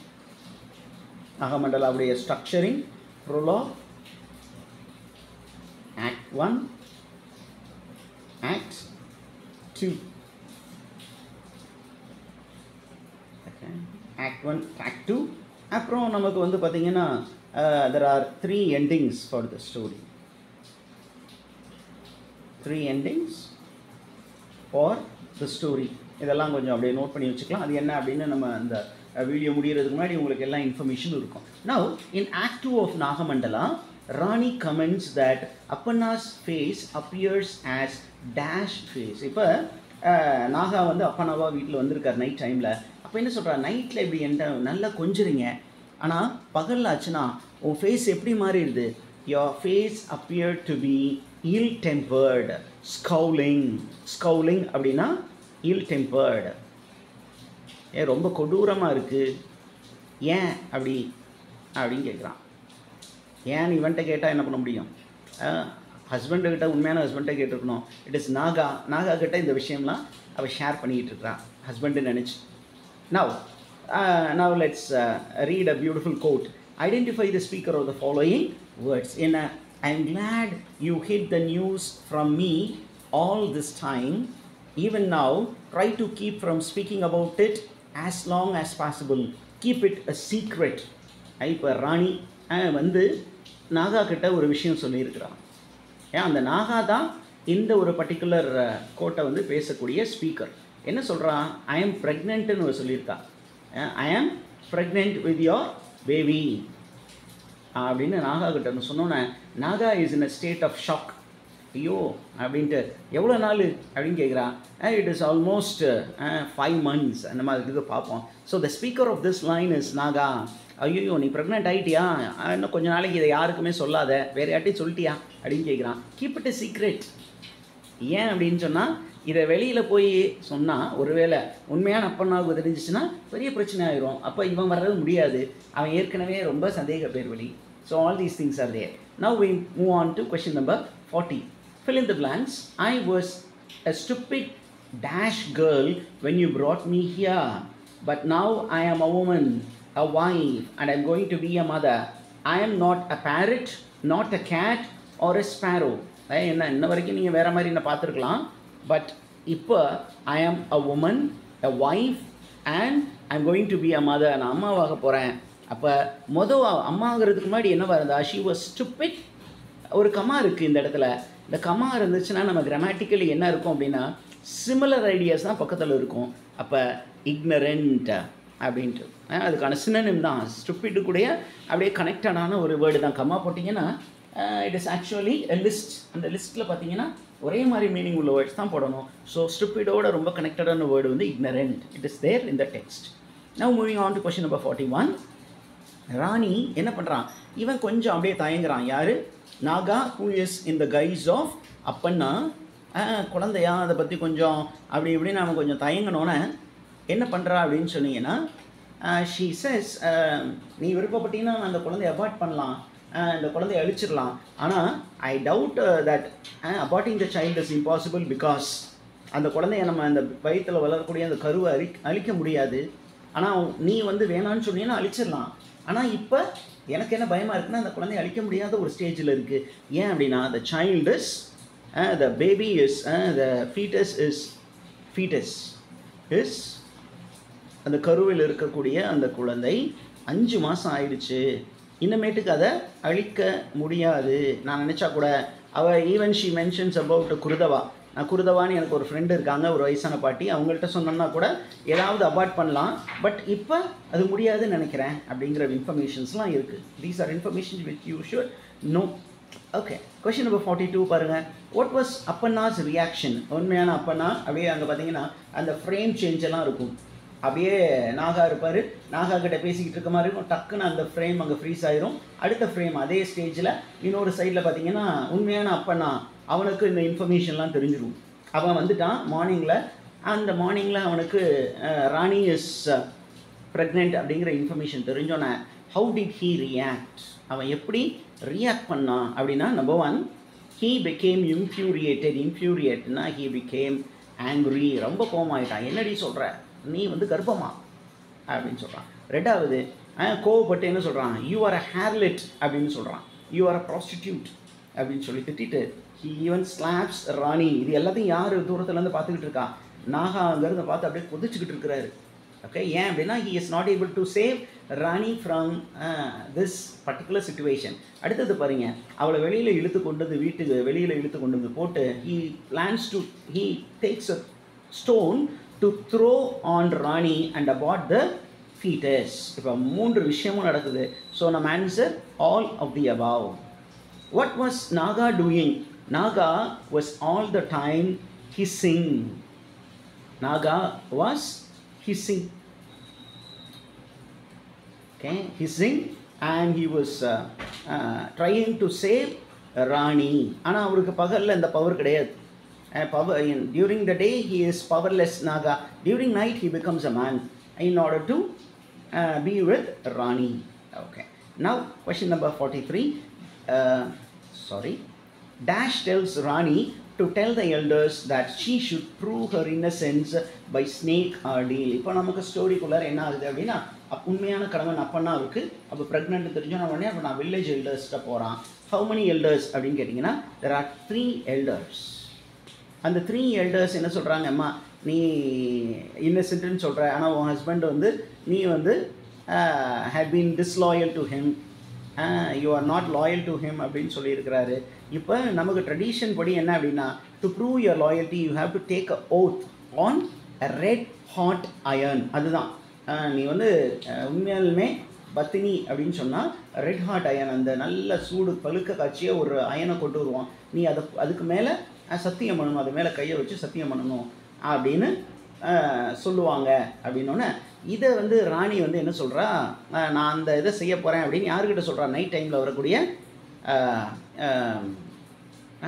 நாகமண்டலாவுடைய structuring prologue act one act two act one act two அப்புறம் நமக்கு வந்து பார்த்தீங்கன்னா there are three endings for the story three endings for the story இதெல்லாம் கொஞ்சம் அப்படியே note பண்ணி வச்சுக்கலாம் அது என்ன அப்படின்னு நம்ம அந்த வீடியோ முடியறதுக்கு முன்னாடி உங்களுக்கு எல்லா இன்ஃபர்மேஷன் இருக்கும் now in act two of Nagamandala Rani comments that Appanna's face appears as dash face இப்போ நாகா வந்து அப்பனாவா வீட்டில் வந்திருக்கார் நைட் டைமில் அப்போ என்ன சொல்கிறா நைட்டில் இப்படி என்கிட்ட நல்லா கொஞ்சுறீங்க ஆனால் பகலில் ஆச்சுன்னா உன் ஃபேஸ் எப்படி மாறிடுது your face appear to be ill tempered scowling scowling அப்படின்னா இல் டெம்பர்டு ஏன் ரொம்ப கொடூரமாக இருக்குது ஏன் அப்படி அப்படின்னு கேட்குறான் ஏன் இவன்கிட்ட கேட்டால் என்ன பண்ண முடியும் ஹஸ்பண்டுக்கிட்ட உண்மையான ஹஸ்பண்ட்டை கேட்டிருக்கணும் இட் இஸ் நாகா நாகா கிட்ட இந்த விஷயம்லாம் அவள் ஷேர் பண்ணிக்கிட்டு இருக்கிறான் ஹஸ்பண்டு நினச்சி now now let's read a beautiful quote identify the speaker of the following words என்ன I am glad you hid the news from me all this time even now try to keep from speaking about it as long as possible keep it a secret இப்போ ராணி வந்து நாகா கிட்ட ஒரு விஷயம் சொல்லியிருக்கிறான் ஏன் அந்த நாகா தான் இந்த ஒரு பர்டிகுலர் கோட்டை வந்து பேசக்கூடிய ஸ்பீக்கர் என்ன சொல்கிறான் ஐ எம் ப்ரெக்னென்ட்னு சொல்லியிருக்கா ஐ ஆம் ப்ரெக்னென்ட் வித் யோர் பேபி அப்படின்னு நாகா கிட்ட சொன்னோன்னே Naga is in a state of shock ஐயோ அப்படின்ட்டு எவ்வளோ நாள் அப்படின்னு கேட்குறான் it is almost five months அந்த மாதிரி இருக்குது பார்ப்போம் so the speaker of this line is Naga ஐயோ நீ ப்ரெக்னென்ட் ஆகிட்டியா இன்னும் கொஞ்ச நாளைக்கு இதை யாருக்குமே சொல்லாத வேறு யார்ட்டையும் சொல்லிட்டியா அப்படின்னு கேட்குறான் கீப் இட் எ சீக்ரெட் ஏன் அப்படின்னு சொன்னால் இதை வெளியில் போய் சொன்னால் ஒருவேளை உண்மையான அப்பனாவுக்கு தெரிஞ்சிச்சுன்னா பெரிய பிரச்சனை ஆயிரும் அப்போ இவன் வர்றது முடியாது அவன் ஏற்கனவே ரொம்ப சந்தேக பேர் வழி so all these things are there now we move on to question number forty fill in the blanks i was a stupid dash girl when you brought me here but now i am a woman a wife and i'm going to be a mother i am not a parrot not a cat or a sparrow அஹ் என்ன இன்ன வரைக்கும் நீங்கள் வேறு மாதிரி என்ன பார்த்துருக்கலாம் but இப்போ I am a woman a wife and I'm going to be a mother நான் அம்மாவாக போகிறேன் அப்போ மொதல் அம்மாங்கிறதுக்கு முன்னாடி என்னவா இருந்தா ஷி வாஸ் ஸ்டுப்பிட் ஒரு கமா இருக்குது இந்த இடத்துல இந்த கமா இருந்துச்சுன்னா நம்ம கிராமட்டிக்கலி என்ன இருக்கும் அப்படின்னா சிமிலர் ஐடியாஸ் தான் பக்கத்தில் இருக்கும் அப்போ இக்னரண்ட் அப்படின்ட்டு அஹ் அதுக்கான சினனிம் தான் ஸ்டுப்பிட்டு கூடயே அப்படியே கனெக்டடான ஒரு வேர்டு தான் கமா போட்டிங்கன்னா இட் இஸ் ஆக்சுவலி லிஸ்ட் அந்த லிஸ்ட்டில் பார்த்தீங்கன்னா ஒரே மாதிரி மீனிங் உள்ள வேர்ட்ஸ் தான் போடணும் ஸோ ஸ்டுப்பிடோட ரொம்ப கனெக்டடான வேர்டு வந்து ignorant it is there in the text now moving on to question number forty one Rani என்ன பண்ணுறான் இவன் கொஞ்சம் அப்படியே தயங்குறான் யார் Naga who is in the guise of Appanna ஆஹ், குழந்தையா அதை பற்றி கொஞ்சம் அப்படி இப்படின்னு அவன் கொஞ்சம் தயங்கினோன்னே என்ன பண்ணுறா அப்படின்னு சொன்னீங்கன்னா ஷீ செஸ் நீ விருப்பப்பட்டீங்கன்னா நான் அந்த குழந்தைய அபார்ட் பண்ணலாம் ஆஹ், இந்த குழந்தைய அழிச்சிடலாம் ஆனால் I doubt that aborting the child is impossible because அந்த குழந்தைய நம்ம அந்த வயிற்றில் வளரக்கூடிய அந்த கருவை அழி அழிக்க முடியாது ஆனால் நீ வந்து வேணான்னு சொன்னீங்கன்னா அழிச்சிடலாம் ஆனால் இப்போ எனக்கு என்ன பயமாக இருக்குன்னா அந்த குழந்தைய அழிக்க முடியாத ஒரு ஸ்டேஜில் இருக்குது ஏன் அப்படின்னா the child is the baby is the foetus is foetus is அந்த கருவில் இருக்கக்கூடிய அந்த குழந்தை அஞ்சு மாதம் ஆயிடுச்சு இன்னமேட்டுக்கு அதை அழிக்க முடியாது நான் நினச்சா கூட அவள் even she mentions about Kurudavva நான் குருதவான்னு எனக்கு ஒரு ஃப்ரெண்டு இருக்காங்க ஒரு வயசான பாட்டி அவங்கள்ட்ட சொன்னோம்னா கூட ஏதாவது அபார்ட் பண்ணலாம் பட் இப்போ அது முடியாதுன்னு நினைக்கிறேன் அப்படிங்கிற இன்ஃபர்மேஷன்ஸ்லாம் இருக்குது these are information which you should know okay question number forty two பாருங்கள் வாட் வாஸ் அப்பன்னாஸ் ரியாக்ஷன் உண்மையான அப்பன்னா அப்படியே அங்கே பார்த்தீங்கன்னா அந்த ஃப்ரேம் சேஞ்ச் எல்லாம் இருக்கும் அப்படியே நாகா இருப்பார் நாகா கிட்ட பேசிக்கிட்டு இருக்க மாதிரி இருக்கும் டக்குன்னு அந்த ஃப்ரேம் அங்கே ஃப்ரீஸ் ஆயிரும் அடுத்த ஃப்ரேம் அதே ஸ்டேஜில் இன்னொரு சைடில் பார்த்தீங்கன்னா உண்மையான அப்பனா அவனுக்கு இந்த இன்ஃபர்மேஷன்லாம் தெரிஞ்சிடும் அவன் வந்துட்டான் மார்னிங்கில் அந்த மார்னிங்கில் அவனுக்கு அஹ், ராணி இஸ் ப்ரெக்னென்ட் அப்படிங்கிற இன்ஃபர்மேஷன் தெரிஞ்சோன்னே ஹவு டிட் ஹீ ரியாக்ட் அவன் எப்படி ரியாக்ட் பண்ணான் அப்படின்னா number one he became infuriated இன்ஃபியூரியேட்னா ஹீ பிகேம் ஆங்க்ரி ரொம்ப கோவமாயிட்டான் என்னடி சொல்கிற நீ வந்து கர்ப்பமா அப்படின்னு சொல்கிறான் ரெண்டாவது அஹ், கோவப்பட்டு என்ன சொல்கிறான் யூ ஆர் அ ஹேர்லெட் அப்படின்னு சொல்கிறான் யூ ஆர் அ ப்ராஸ்டிடியூட் அப்படின்னு சொல்லி திட்டிட்டு ஹி ஈவன் ஸ்லாப்ஸ் ராணி இது எல்லாத்தையும் யார் தூரத்துலேருந்து பார்த்துக்கிட்டு இருக்கா நாகா அங்கேருந்து பார்த்து அப்படியே கொதிச்சுக்கிட்டு இருக்கிறாரு ஓகே ஏன் அப்படின்னா he is not able to save Rani from this particular situation அடுத்தது பாருங்க அவளை வெளியில் இழுத்து கொண்டு வந்து வீட்டுக்கு வெளியில் இழுத்து கொண்டு வந்து போட்டு he plans to he takes a stone to throw on Rani and about the foetus இப்போ மூன்று விஷயமும் நடக்குது ஸோ நம்ம answer all of the above What was Naga doing? Naga was all the time hissing. Naga was hissing. Okay, hissing, and he was uh, uh, trying to save Rani. ஆனால் அவருக்கு பகலில் இந்த power கிடையாது power during the day he is powerless Naga during night he becomes a man in order to be with Rani. Okay. Now, question number 43. Uh, sorry. Dash tells Rani to tell the elders that she should prove her innocence by snake or deal. இப்போ நமக்கு ஸ்டோரிக்குள்ளார என்ன ஆகுது அப்படின்னா அப் உண்மையான கணவன் அப்பனாவுக்கு அப்போ pregnant தெரிஞ்சோம் உடனே அப்போ நான் வில்லேஜ் எல்டர்ஸ்கிட்ட போகிறான் ஹவு many எல்டர்ஸ் அப்படின்னு கேட்டிங்கன்னா தெர் ஆர் த்ரீ எல்டர்ஸ் அந்த த்ரீ எல்டர்ஸ் என்ன சொல்கிறாங்க அம்மா நீ இன்னசென்ட்னு சொல்கிற ஆனால் உன் ஹஸ்பண்ட் வந்து நீ வந்து had been disloyal to him you are not loyal to him அப்படின்னு சொல்லியிருக்கிறாரு இப்போ நமக்கு ட்ரெடிஷன் படி என்ன அப்படின்னா to prove your loyalty you have to take a oath on a red hot iron அதுதான் ஆஹ் நீ வந்து அஹ், உண்மையாலுமே பத்தினி அப்படின்னு சொன்னால் ரெட் ஹாட் அயன் அந்த நல்ல சூடு பழுக்க காய்ச்சிய ஒரு அயனை கொண்டு வருவான் நீ அதை அதுக்கு மேலே சத்தியம் பண்ணணும் அது மேலே கையை வச்சு சத்தியம் பண்ணணும் அப்படின்னு ஆஹ், சொல்லுவாங்க அப்படின்னோடனே இதை வந்து ராணி வந்து என்ன சொல்கிறா நான் அந்த இதை செய்ய போகிறேன் அப்படின்னு யாருக்கிட்ட சொல்கிறா நைட் டைமில் வரக்கூடிய ஆஹ், ஆஹ், ஆஹ்,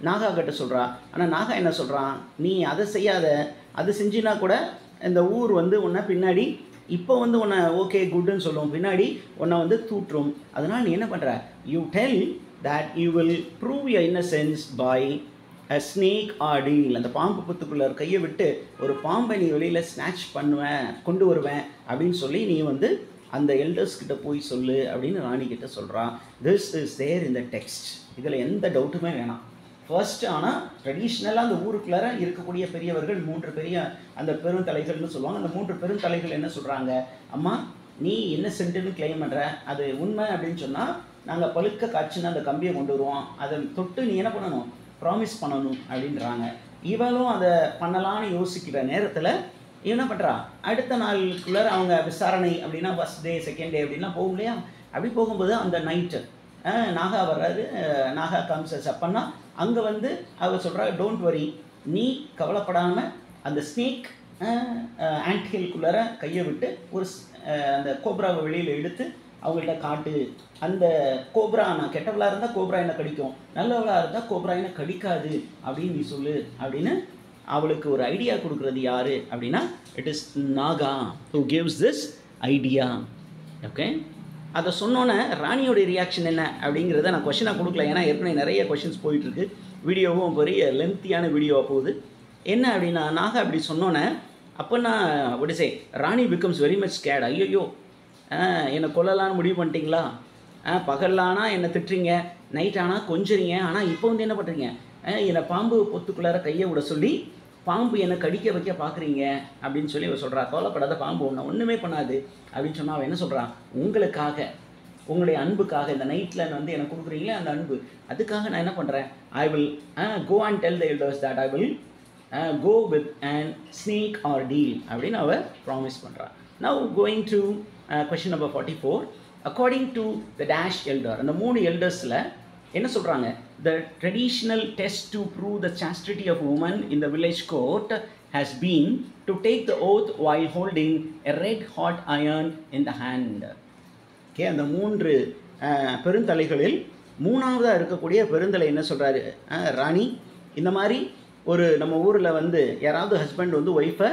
நாகா கிட்ட சொல்கிறா ஆனால் நாகா என்ன சொல்கிறான் நீ அதை செய்யாத அது செஞ்சினா கூட இந்த ஊர் வந்து உன்னை பின்னாடி இப்போ வந்து உன்னை ஓகே குட்னு சொல்லுவோம் பின்னாடி உன்னை வந்து தூற்றும் அதனால் நீ என்ன பண்ணுற you tell that you will prove your innocence by a snake ordeal அந்த பாம்பு புத்துக்குள்ள கையை விட்டு ஒரு பாம்பை நீ வெளியில் ஸ்நாச் பண்ணுவேன் கொண்டு வருவேன் அப்படின்னு சொல்லி நீ வந்து அந்த எல்டர்ஸ் கிட்ட போய் சொல்லு அப்படின்னு ராணி கிட்ட சொல்கிறான் திஸ் இஸ் தேர் இந்த டெக்ஸ்ட் இதில் எந்த டவுட்டுமே வேணாம் ஃபர்ஸ்ட் ஆனால் ட்ரெடிஷ்னலாக அந்த ஊருக்குள்ளார இருக்கக்கூடிய பெரியவர்கள் மூன்று பெரிய அந்த பெருந்தலைகள்னு சொல்லுவாங்க அந்த மூன்று பெருந்தலைகள் என்ன சொல்கிறாங்க அம்மா நீ இன்னசென்ட்டுன்னு கிளைம் பண்ணுற அது உண்மை அப்படின்னு சொன்னால் நாங்கள் பழுக்க காய்ச்சின்னு அந்த கம்பியை கொண்டு வருவோம் அதை தொட்டு நீ என்ன பண்ணணும் ப்ராமிஸ் பண்ணணும் அப்படின்றாங்க இவளும் அதை பண்ணலான்னு யோசிக்கிற நேரத்தில் என்ன பண்ணுறா அடுத்த நாளுக்குள்ளார அவங்க விசாரணை அப்படின்னா ஃபஸ்ட் டே செகண்ட் டே அப்படின்லாம் போகும் இல்லையா அப்படி போகும்போது அந்த நைட்டு நாகா வர்றாரு அஹ், நாகா கம்சஸ் அப்பன்னா அங்கே வந்து அவர் சொல்கிறா டோன்ட் வரி நீ கவலைப்படாமல் அந்த ஸ்னேக் ஆண்ட்ஹில்குள்ளார கையை விட்டு ஒரு ஸ்- அஹ், அந்த கோப்ராவை வெளியில் எடுத்து அவங்கள்ட்ட காட்டு அந்த கோப்ரா நான் கெட்டவளாக இருந்தால் கோப்ரா என்ன கடிக்கும் நல்லவளாக இருந்தால் கோப்ரா என்ன கடிக்காது அப்படின்னு நீ சொல்லு அப்படின்னு அவளுக்கு ஒரு ஐடியா கொடுக்குறது யாரு அப்படின்னா it is Naga who gives this idea okay அதை சொன்னோன்னே ராணியோடைய ரியாக்ஷன் என்ன அப்படிங்கிறத நான் கொஷினாக கொடுக்கல ஏன்னா ஏற்கனவே நிறைய கொஷின்ஸ் போயிட்டுருக்கு வீடியோவும் பெரிய லென்த்தியான வீடியோவாக போகுது என்ன அப்படின்னா நாகா அப்படி சொன்னோன்னே அப்போ நான் விடுசே Rani becomes very much scared ஐயோ என்னை கொல்லலான்னு முடிவு பண்ணிட்டீங்களா ஆ பகல்லானா என்னை திட்டுறீங்க நைட் ஆனால் கொஞ்சறீங்க ஆனால் இப்போ வந்து என்ன பண்ணுறீங்க என்னை பாம்பு பொத்துக்குள்ளார கையை விட சொல்லி பாம்பு என்னை கடிக்க வைக்க பார்க்குறீங்க அப்படின்னு சொல்லி அவ சொல்கிறா கவலைப்படாத பாம்பு ஒன்று ஒன்றுமே பண்ணாது அப்படின்னு சொன்னா அவன் என்ன சொல்கிறான் உங்களுக்காக உங்களுடைய அன்புக்காக இந்த நைட்டில் வந்து எனக்கு கொடுக்குறீங்களே அந்த அன்பு அதுக்காக நான் என்ன பண்ணுறேன் I will go and tell the elders that I will go with and snake ordeal அப்படின்னு அவ ப்ராமிஸ் பண்ணுறான் now going to question number forty four according to the dash elder அந்த மூணு எல்டர்ஸில் என்ன சொல்கிறாங்க the traditional test to prove the chastity of women in the village court has been to take the oath while holding a red hot iron in the hand okay அந்த மூன்று அஹ், பெருந்தலைகளில் மூணாவதாக இருக்கக்கூடிய பெருந்தலை என்ன சொல்கிறாரு ராணி இந்த மாதிரி ஒரு நம்ம ஊரில் வந்து யாராவது ஹஸ்பண்ட் வந்து ஒய்ஃபை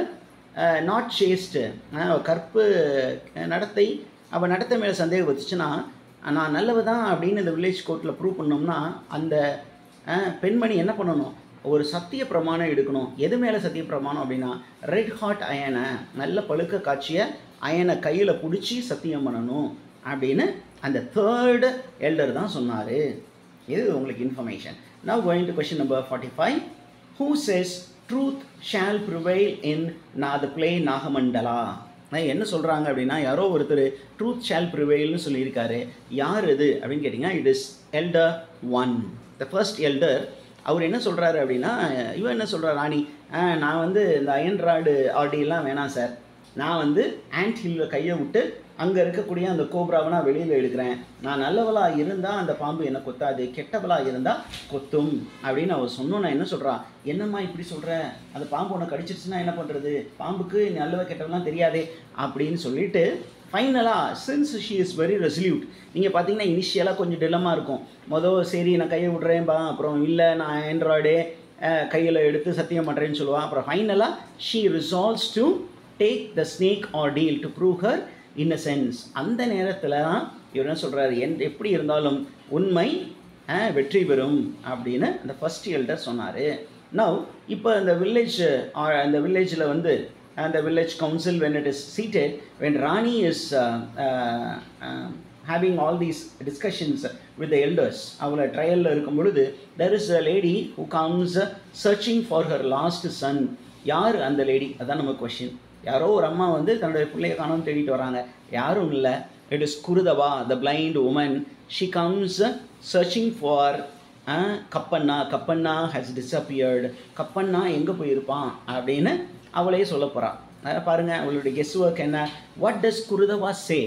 நாட் சேஸ்டு கற்பு அஹ், நடத்தை அவள் நடத்தை மேலே சந்தேகம் வச்சுச்சுன்னா நான் நல்லவ தான் அப்படின்னு இந்த வில்லேஜ் கோர்ட்டில் ப்ரூவ் பண்ணோம்னா அந்த அஹ், பெண்மணி என்ன பண்ணணும் ஒரு சத்திய பிரமாணம் எடுக்கணும் எது மேலே சத்திய பிரமாணம் அப்படின்னா ரெட் ஹாட் அயனை நல்ல பழுக்க காய்ச்சிய அயனை கையில் பிடிச்சி சத்தியம் பண்ணணும் அப்படின்னு அந்த தேர்ட் எல்டர் தான் சொன்னார் இது உங்களுக்கு information now going to question number forty five who says truth shall prevail in நா த பிளே நாகமண்டலா நான் என்ன சொல்கிறாங்க அப்படின்னா யாரோ ஒருத்தர் ட்ரூத் ஷால் ப்ரிவைல்னு சொல்லியிருக்காரு யார் இது அப்படின்னு கேட்டிங்கன்னா it is elder one the first elder அவர் என்ன சொல்கிறாரு அப்படின்னா இவன் என்ன சொல்கிறா ராணி "ஆ, நான் வந்து இந்த அயன் ராடு ஆர்டிலாம் வேணாம் சார் நான் வந்து ஆண்ட் ஹில்லில் கையை விட்டு அங்கே இருக்கக்கூடிய அந்த கோப்ராவை நான் வெளியில் எடுக்கிறேன் நான் நல்லவளாக இருந்தால் அந்த பாம்பு என்னை கொத்தாது கெட்டவளாக இருந்தால் கொத்தும் அப்படின்னு அவள் சொன்னோன்னா என்ன சொல்கிறா என்னம்மா இப்படி சொல்கிற அந்த பாம்பு உன்னை கடிச்சிருச்சுன்னா என்ன பண்ணுறது பாம்புக்கு நல்லவ கெட்டவெல்லாம் தெரியாதே அப்படின்னு சொல்லிட்டு ஃபைனலாக since she is very resolute நீங்கள் பார்த்தீங்கன்னா இனிஷியலாக கொஞ்சம் டிலமாக இருக்கும் மொதல் சரி நான் கையை விட்றேன்பா அப்புறம் இல்லை நான் ஆண்ட்ராய்டே கையில் எடுத்து சத்தியம் பண்ணுறேன்னு சொல்லுவாள் அப்புறம் ஃபைனலாக she resolves to take the snake ordeal to prove her innocence அந்த நேரத்தில் தான் இவர் என்ன சொல்கிறாரு என் எப்படி இருந்தாலும் உண்மை அஹ், வெற்றி பெறும் அப்படின்னு அந்த ஃபர்ஸ்ட் எல்டர் சொன்னார் நவ் இப்போ இந்த வில்லேஜ் அந்த வில்லேஜில் வந்து அந்த village council when it is seated when Rani is uh, uh, uh, having all these discussions with the elders அவளை ட்ரையலில் இருக்கும் பொழுது there is a lady who comes searching for her lost son யார் அந்த lady அதான் நம்ம question யாரோ ஒரு அம்மா வந்து தன்னுடைய பிள்ளைய காணோம்னு தேடிட்டு வராங்க யாரும் இல்லை it is Kurudavva the blind woman she comes searching for Kappanna Kappanna has disappeared Kappanna எங்கே போயிருப்பான் அப்படின்னு அவளே சொல்ல போகிறான் பாருங்க அவளுடைய கெஸ் ஒர்க் என்ன what does Kurudavva say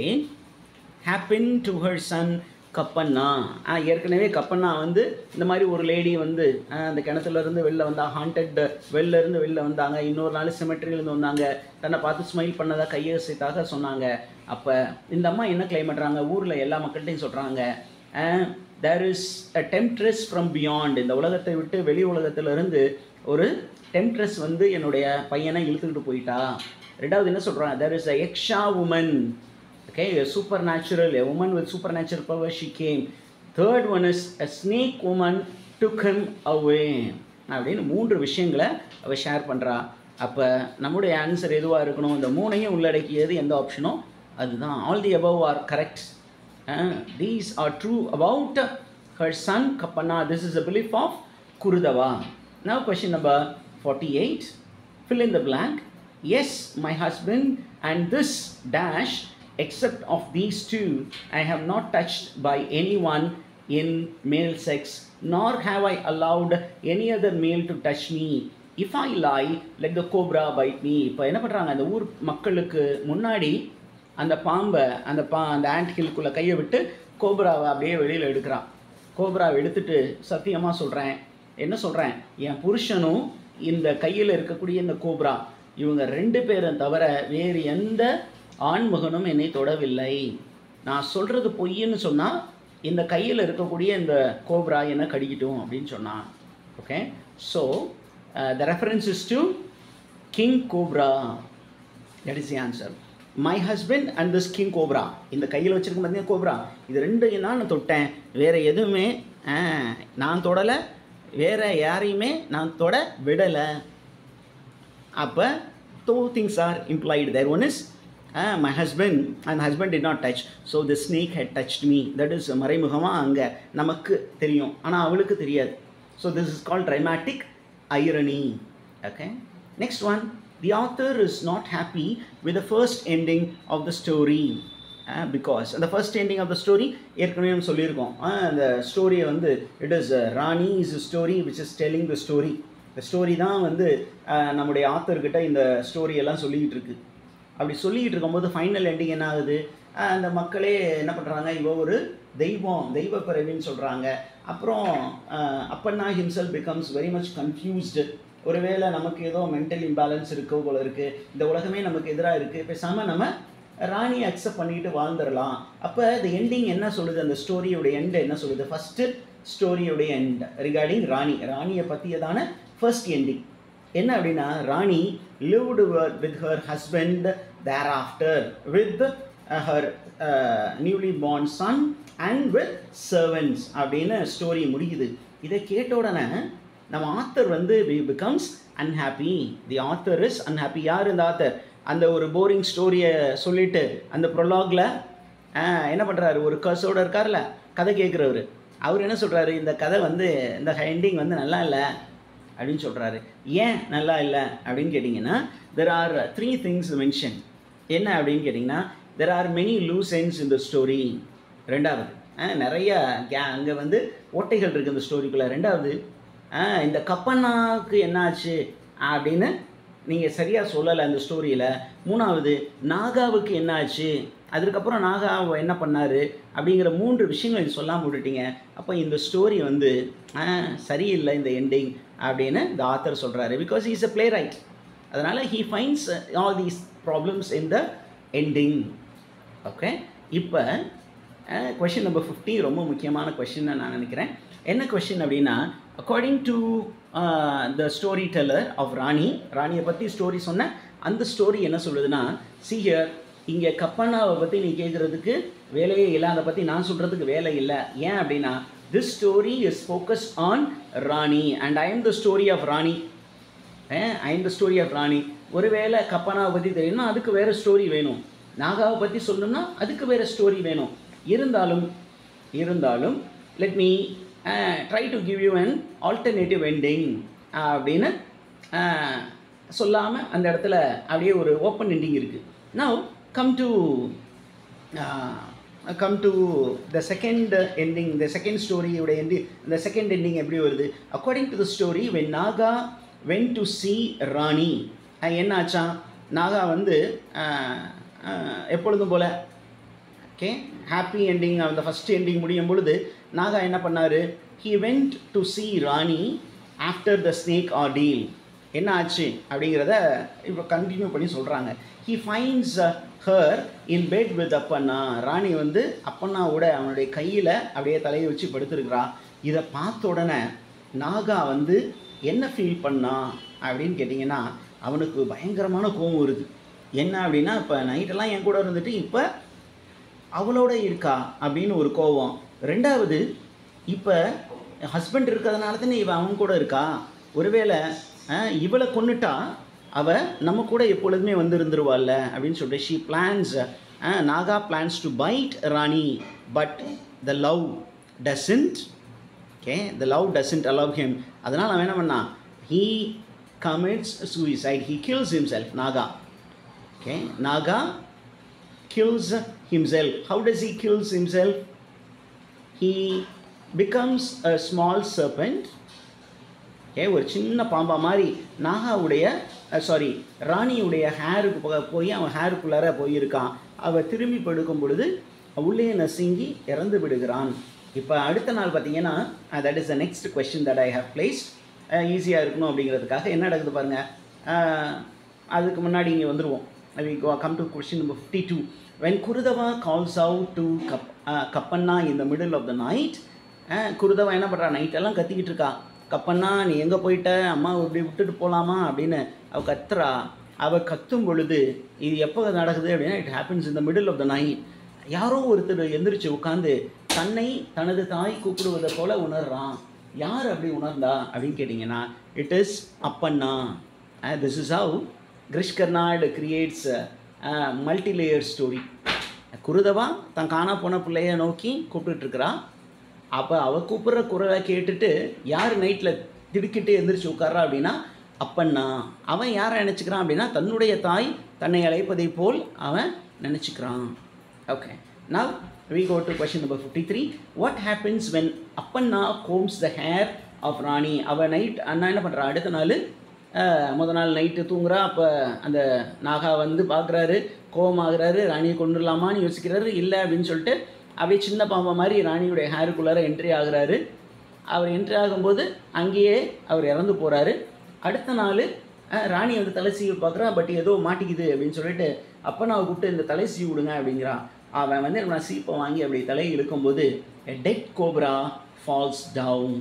happen to her son Kappanna ஆ ஏற்கனவே கப்பண்ணா வந்து இந்த மாதிரி ஒரு லேடி வந்து ஆ, அந்த கிணத்துல இருந்து வெளில வந்தா ஹாண்டட் வெளில இருந்து வெளில வந்தாங்க இன்னொரு நாள் சிமெட்ரியிலேருந்து வந்தாங்க தன்னை பார்த்து ஸ்மைல் பண்ணதா கையசைத்தாக சொன்னாங்க அப்போ இந்த அம்மா என்ன கிளைம் பண்ணுறாங்க ஊரில் எல்லா மக்கள்கிட்டையும் சொல்கிறாங்க there is a temptress from beyond இந்த உலகத்தை விட்டு வெளி உலகத்திலிருந்து ஒரு டெம்ட்ரஸ் வந்து என்னுடைய பையனை இழுத்துக்கிட்டு போயிட்டா ரெண்டாவது என்ன சொல்கிறாங்க தேர் இஸ் அ எக்ஷா woman okay a supernatural a woman with supernatural power she came third one is a snake woman took him away அப்படின்னு மூன்று விஷயங்களை அவ ஷேர் பண்ணுறா அப்போ நம்முடைய ஆன்சர் எதுவாக இருக்கணும் இந்த மூணையும் உள்ளடக்கியது எந்த ஆப்ஷனோ அதுதான் all the above are correct these are true about her son Kappanna this is a belief of Kurudavva now question number forty eight fill in the blank yes my husband and this dash except of these two i have not touched by anyone in male sex nor have i allowed any other male to touch me if i lie let the cobra bite me இப்போ என்ன பண்ணுறாங்க அந்த ஊர் மக்களுக்கு முன்னாடி அந்த பாம்பை அந்த பா அந்த ஆண்ட் ஹில்குள்ளே கையை விட்டு கோப்ராவை அப்படியே வெளியில் எடுக்கிறான் கோப்ராவை எடுத்துட்டு சத்தியமாக சொல்கிறேன் என்ன சொல்கிறேன் என் புருஷனும் இந்த கையில் இருக்கக்கூடிய இந்த கோப்ரா இவங்க ரெண்டு பேரும் தவிர வேறு எந்த ஆண்மகனும் என்னை தொடவில்லை நான் சொல்கிறது பொய்ன்னு சொன்னால் இந்த கையில் இருக்கக்கூடிய இந்த கோப்ரா என்ன கடிக்கட்டும் அப்படின்னு சொன்னான் okay so the reference is to king cobra that is the answer my husband and this king cobra இந்த கையில் வச்சிருக்க பார்த்தீங்கன்னா கோப்ரா இது ரெண்டையும் தான் நான் தொட்டேன் வேறு எதுவுமே ஆ, நான் தொடலை வேறு யாரையுமே நான் தொட விடலை அப்போ two things are implied there one is my husband and husband did not touch so the snake had touched me that is மறைமுகமாக அங்கே நமக்கு தெரியும் ஆனால் அவளுக்கு தெரியாது so this is called dramatic irony okay next one the author is not happy with the first ending of the story because அந்த first ending of the story ஏற்கனவே நம்ம சொல்லியிருக்கோம் ஆஹ் அந்த ஸ்டோரியை வந்து it is Rani is story which is telling the story இந்த story தான் வந்து ஆஹ் நம்முடைய ஆத்தர்கிட்ட இந்த ஸ்டோரி எல்லாம் சொல்லிக்கிட்டு இருக்கு அப்படி சொல்லிக்கிட்டு இருக்கும்போது ஃபைனல் எண்டிங் என்ன ஆகுது ஆஹ் அந்த மக்களே என்ன பண்ணுறாங்க இவ ஒரு தெய்வம் தெய்வ பிறவின்னு சொல்கிறாங்க அப்புறம் ஆஹ் Appanna himself becomes very much confused ஒருவேளை நமக்கு ஏதோ மென்டல் இம்பேலன்ஸ் இருக்கோ போல இருக்குது இந்த உலகமே நமக்கு எதிராக இருக்குது பேசாமல் நம்ம ராணியை அக்செப்ட் பண்ணிட்டு வாழ்ந்துடலாம் அப்போ இந்த எண்டிங் என்ன சொல்லுது அந்த ஸ்டோரியோட எண்ட் என்ன சொல்லுது ஃபஸ்ட்டு ஸ்டோரியோடைய எண்ட் ரிகார்டிங் ராணி ராணியை பற்றியதான ஃபர்ஸ்ட் எண்டிங் என்ன அப்படின்னா Rani lived with her husband thereafter with her newly born son and with servants அப்படின்னு ஸ்டோரி முடியுது இதை கேட்ட உடனே நம்ம ஆத்தர் வந்து becomes unhappy the author is unhappy யார் இந்த ஆத்தர் அந்த ஒரு போரிங் ஸ்டோரியை சொல்லிட்டு அந்த ப்ரொலாகில் என்ன பண்ணுறாரு ஒரு கர்ஸோட இருக்கார்ல கதை கேட்குறவர் அவர் என்ன சொல்கிறாரு இந்த கதை வந்து இந்த எண்டிங் வந்து நல்லா இல்லை அப்படின்னு சொல்கிறாரு ஏன் நல்லா இல்லை அப்படின்னு கேட்டிங்கன்னா there are three things mention என்ன அப்படின்னு கேட்டிங்கன்னா there are many loose ends in the story ரெண்டாவது அஹ், நிறைய கே அங்கே வந்து ஓட்டைகள் இருக்குது இந்த ஸ்டோரிக்குள்ளே ரெண்டாவது அஹ், இந்த கப்பண்ணாவுக்கு என்னாச்சு அப்படின்னு நீங்கள் சரியாக சொல்லலை அந்த ஸ்டோரியில் மூணாவது நாகாவுக்கு என்னாச்சு அதுக்கப்புறம் நாகா என்ன பண்ணார் அப்படிங்கிற மூன்று விஷயங்கள் நீங்க சொல்லாமல் விட்டுட்டீங்க அப்போ இந்த ஸ்டோரி வந்து அஹ், சரியில்லை இந்த எண்டிங் அப்படின்னு இந்த ஆத்தர் சொல்கிறாரு because is a play right அதனால் he finds all these problems in the ending okay இப்போ கொஷின் நம்பர் ஃபிஃப்டி ரொம்ப முக்கியமான கொஷின் நான் நினைக்கிறேன் என்ன கொஷின் அப்படின்னா according to the story teller of Rani ராணியை பற்றி ஸ்டோரி சொன்ன அந்த ஸ்டோரி என்ன சொல்லுதுன்னா சீஹர் இங்கே கப்பண்ணாவை பற்றி நீ கேட்குறதுக்கு வேலையே இல்லை அதை பற்றி நான் சொல்கிறதுக்கு வேலை இல்லை ஏன் அப்படின்னா this story is focus on Rani and I am the story of Rani I am the story of Rani ஒருவேளை கப்பனாவை பற்றி தெரியும்னா அதுக்கு வேறு ஸ்டோரி வேணும் நாகாவை பற்றி சொல்லணும்னா அதுக்கு வேறு ஸ்டோரி வேணும் இருந்தாலும் இருந்தாலும் let me try to give you an alternative ending அப்படின்னு சொல்லாமல் அந்த இடத்துல அப்படியே ஒரு ஓப்பன் எண்டிங் இருக்குது now come to come to the second ending the second ஸ்டோரியோட எண்டி இந்த செகண்ட் எண்டிங் எப்படி வருது according to the story when Naga went to see Rani அஹ் என்ன ஆச்சா நாகா வந்து அஹ், அஹ், எப்பொழுதும் போல் ஓகே ஹாப்பி எண்டிங் அந்த ஃபஸ்ட் எண்டிங் முடியும் பொழுது நாகா என்ன பண்ணார் he went to see Rani after the snake ordeal என்ன ஆச்சு அப்படிங்கிறத இப்போ கண்டினியூ பண்ணி சொல்கிறாங்க he finds her in bed with Appanna Rani வந்து அப்பண்ணாவோட அவனுடைய கையில் அப்படியே தலையை வச்சு படுத்திருக்கிறா இதை பார்த்த உடனே நாகா வந்து என்ன ஃபீல் பண்ணா அப்படின்னு கேட்டிங்கன்னா அவனுக்கு பயங்கரமான கோவம் வருது என்ன அப்படின்னா இப்போ நைட்டெல்லாம் என் கூட இருந்துட்டு இப்போ அவளோட இருக்கா அப்படின்னு ஒரு கோவம் ரெண்டாவது இப்போ ஹஸ்பண்ட் இருக்கிறதுனால தானே இவன் அவன் கூட இருக்கா ஒருவேளை அஹ், இவளை கொன்னுட்டா அவ நம்ம கூட எப்பொழுதுமே வந்து இருந்துருவாள்ல அப்படின்னு சொல்லிட்டு she plans Naga plans to bite Rani but the love doesn't okay the love doesn't allow him அதனால் அவன் என்ன பண்ணான் he commits suicide he kills himself Naga okay naga kills himself how does he kills himself he becomes a small serpent okay ஒரு சின்ன பாம்பா மாதிரி நாகாவுடைய sorry ராணியுடைய ஹேருக்கு போய் அவன் ஹேருக்குள்ளார போயிருக்கான் அவள் திரும்பி படுக்கும் பொழுது உள்ளே நசுங்கி இறந்து விடுகிறான் இப்போ அடுத்த நாள் பார்த்தீங்கன்னா that is the next question that I have placed ஈஸியாக இருக்கணும் அப்படிங்கிறதுக்காக என்ன நடக்குது பாருங்கள் அதுக்கு முன்னாடி இங்கே வந்துடுவோம் we go come to question number 52 when kurudava calls out to Kap, uh, kappanna in the middle of the night uh, குருதவா என்ன பண்ணுறா நைட் எல்லாம் கத்திக்கிட்டு இருக்கா கப்பண்ணா நீ எங்கே போயிட்ட அம்மா இப்படி விட்டுட்டு போகலாமா அப்படின்னு அவள் கத்துறா அவள் கத்தும் பொழுது இது எப்போ நடக்குது அப்படின்னா it happens in the middle of the night யாரோ ஒருத்தர் எந்திரிச்சு உட்காந்து தன்னை தனது தாய் கூப்பிடுவதை போல உணர்றான் யார் அப்படி உணர்ந்தா அப்படின்னு கேட்டிங்கன்னா it is Appanna this is how Girish Karnad creates multi layer story Kurudavva தன் காணா போன பிள்ளைய நோக்கி கூப்பிட்டுட்டு இருக்கிறா அப்போ அவள் கூப்பிட்ற குரலை கேட்டுட்டு யார் நைட்டில் திடுக்கிட்டு எந்திரிச்சு உட்கார்றா அப்படின்னா அப்பண்ணா அவன் யாரை நினச்சிக்கிறான் அப்படின்னா தன்னுடைய தாய் தன்னை அழைப்பதை போல் அவன் நினச்சிக்கிறான் okay now we go to question number 53 what happens when Appanna combs the hair of Rani அவ நைட் அண்ணா என்ன பண்ணுறா அடுத்த நாள் முத நாள் நைட்டு தூங்குறா அப்போ அந்த நாகா வந்து பார்க்குறாரு கோவமாகறாரு ராணியை கொண்டுடலாமான்னு யோசிக்கிறாரு இல்லை அப்படின்னு சொல்லிட்டு அப்படியே சின்ன பாம்பா மாதிரி ராணியுடைய ஹேருக்குள்ளார என்ட்ரி ஆகுறாரு அவர் என்ட்ரி ஆகும்போது அங்கேயே அவர் இறந்து போகிறாரு அடுத்த நாள் அஹ், ராணி வந்து தலை சீவி பார்க்குறா பட் ஏதோ மாட்டிக்குது அப்படின்னு சொல்லிட்டு அப்போ நான் கூப்பிட்டு இந்த தலை சீவி விடுங்க அப்படிங்கிறான் அவன் வந்து நான் சீப்பை வாங்கி அப்படி தலையை இழுக்கும்போது டெட் கோப்ரா ஃபால்ஸ் டவுன்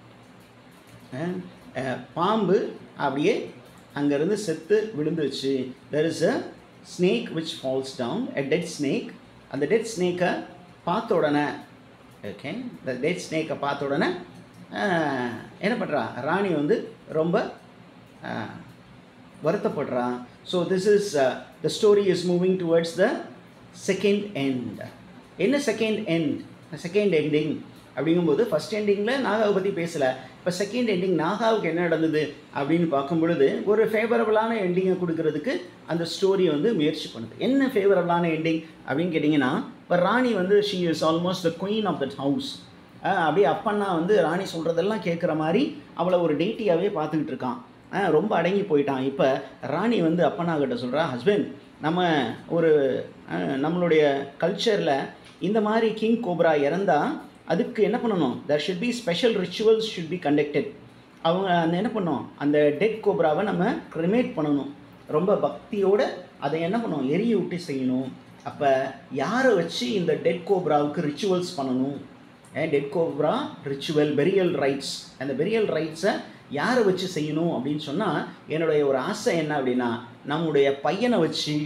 அஹ், அஹ், பாம்பு அப்படியே அங்கேருந்து செத்து விழுந்துருச்சு there is a snake which falls down a dead snake அந்த டெட் ஸ்னேக்கை பார்த்த உடனே ஓகே இந்த டெட் ஸ்னேக்கை பார்த்த உடனே அஹ், என்ன பண்ணுறா ராணி வந்து ரொம்ப அஹ், வருத்தப்படுறா so this is the story is moving towards the second end என்ன செகண்ட் எண்ட் செகண்ட் எண்டிங் அப்படிங்கும்போது ஃபர்ஸ்ட் எண்டிங்கில் நாகாவை பற்றி பேசலை இப்போ செகண்ட் எண்டிங் நாகாவுக்கு என்ன நடந்தது அப்படின்னு பார்க்கும் பொழுது ஒரு ஃபேவரபுளான எண்டிங்கை கொடுக்கறதுக்கு அந்த ஸ்டோரி வந்து முயற்சி பண்ணுது என்ன ஃபேவரபுளான எண்டிங் அப்படின்னு கேட்டிங்கன்னா இப்போ ராணி வந்து she is almost the queen of that house அப்படியே அப்பண்ணா வந்து ராணி சொல்கிறதெல்லாம் கேட்குற மாதிரி அவளை ஒரு டேட்டியாகவே பார்த்துக்கிட்டு இருக்கான் ஆ, ரொம்ப அடங்கி போயிட்டான் இப்போ ராணி வந்து அப்பண்ணா கிட்ட சொல்கிறா ஹஸ்பண்ட் நம்ம ஒரு ஆ, நம்மளுடைய கல்ச்சரில் இந்த மாதிரி கிங் கோப்ரா இறந்தா அதுக்கு என்ன பண்ணணும் there should be special rituals should be conducted அவங்க அந்த என்ன பண்ணோம் அந்த டெட் கோப்ராவை நம்ம கிரிமேட் பண்ணணும் ரொம்ப பக்தியோட அதை என்ன பண்ணணும் எரிய விட்டு செய்யணும் அப்போ யாரை வச்சு இந்த டெட் கோப்ராவுக்கு ரிச்சுவல்ஸ் பண்ணணும் dead cobra ritual burial rites அந்த பெரியல் ரைட்ஸை யாரை வச்சு செய்யணும் அப்படின்னு சொன்னால் என்னுடைய ஒரு ஆசை என்ன அப்படின்னா நம்முடைய பையனை வச்சு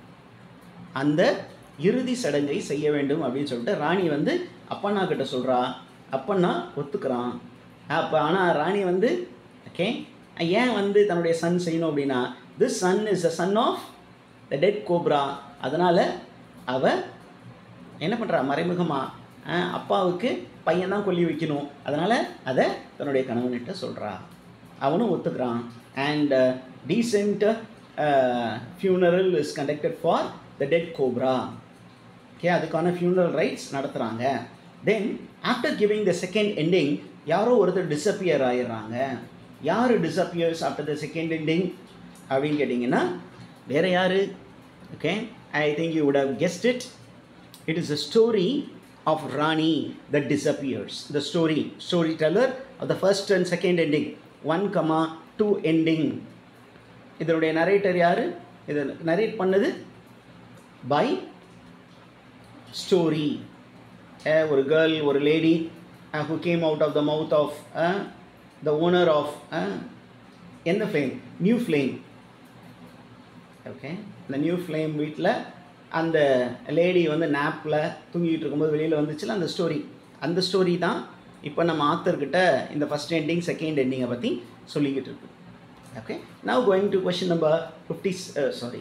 அந்த இறுதி சடங்கை செய்ய வேண்டும் அப்படின்னு சொல்லிட்டு ராணி வந்து அப்பண்ணா கிட்ட சொல்கிறா அப்பண்ணா ஒத்துக்கிறான் அப்போ ஆனால் ராணி வந்து ஓகே ஏன் வந்து தன்னுடைய சன் செய்யணும் அப்படின்னா this son is a son of the dead cobra அதனால் அவ என்ன பண்ணுறா மறைமுகமாக அப்பாவுக்கு பையன் தான் கொல்லி வைக்கணும் அதனால் அதை தன்னுடைய கணவன்கிட்ட சொல்கிறா அவனும் ஒத்துக்கிறான் and decent funeral is conducted for the dead cobra okay அதுக்கான ஃபியூனரல் ரைட்ஸ் நடத்துகிறாங்க then after giving the second ending யாரோ ஒருத்தர் டிஸப்பியர் ஆயிடுறாங்க யார் disappears after the second ending அப்படின்னு கேட்டிங்கன்னா வேறு யார் okay I think you would have guessed it it is a story of Rani that disappears. The story, storyteller of the first and second ending, one comma two ending. இதனுடைய narrator யார் இதை narrate பண்ணது by story ஒரு girl ஒரு lady who came out of the mouth of the owner of எந்த flame new flame okay இந்த new flame வீட்டில் அந்த லேடி வந்து நாப்பில் தூங்கிட்டு இருக்கும்போது வெளியில் வந்துச்சுல அந்த ஸ்டோரி அந்த ஸ்டோரி தான் இப்போ நம்ம ஆத்தர்கிட்ட இந்த ஃபஸ்ட் எண்டிங் செகண்ட் எண்டிங்கை பற்றி சொல்லிக்கிட்டு இருக்கு okay now going to question number fifty sorry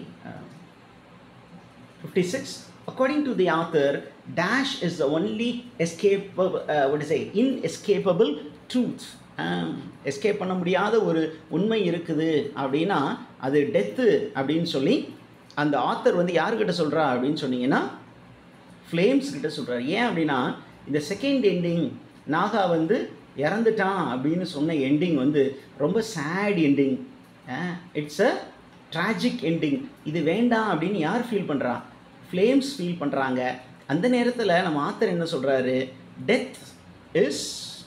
fifty six according to the author dash is the only escapable uh, what is it inescapable truth escape பண்ண முடியாத ஒரு உண்மை இருக்குது அப்படின்னா அது டெத்து அப்படின்னு சொல்லி அந்த ஆத்தர் வந்து யாருக்கிட்ட சொல்கிறா அப்படின்னு சொன்னீங்கன்னா ஃப்ளேம்ஸ் கிட்ட சொல்கிறார் ஏன் அப்படின்னா இந்த செகண்ட் எண்டிங் நாகா வந்து இறந்துட்டான் அப்படின்னு சொன்ன எண்டிங் வந்து ரொம்ப sad ending it's a tragic ending இது வேண்டாம் அப்படின்னு யார் ஃபீல் பண்ணுறா ஃப்ளேம்ஸ் ஃபீல் பண்ணுறாங்க அந்த நேரத்தில் நம்ம ஆத்தர் என்ன சொல்கிறாரு death is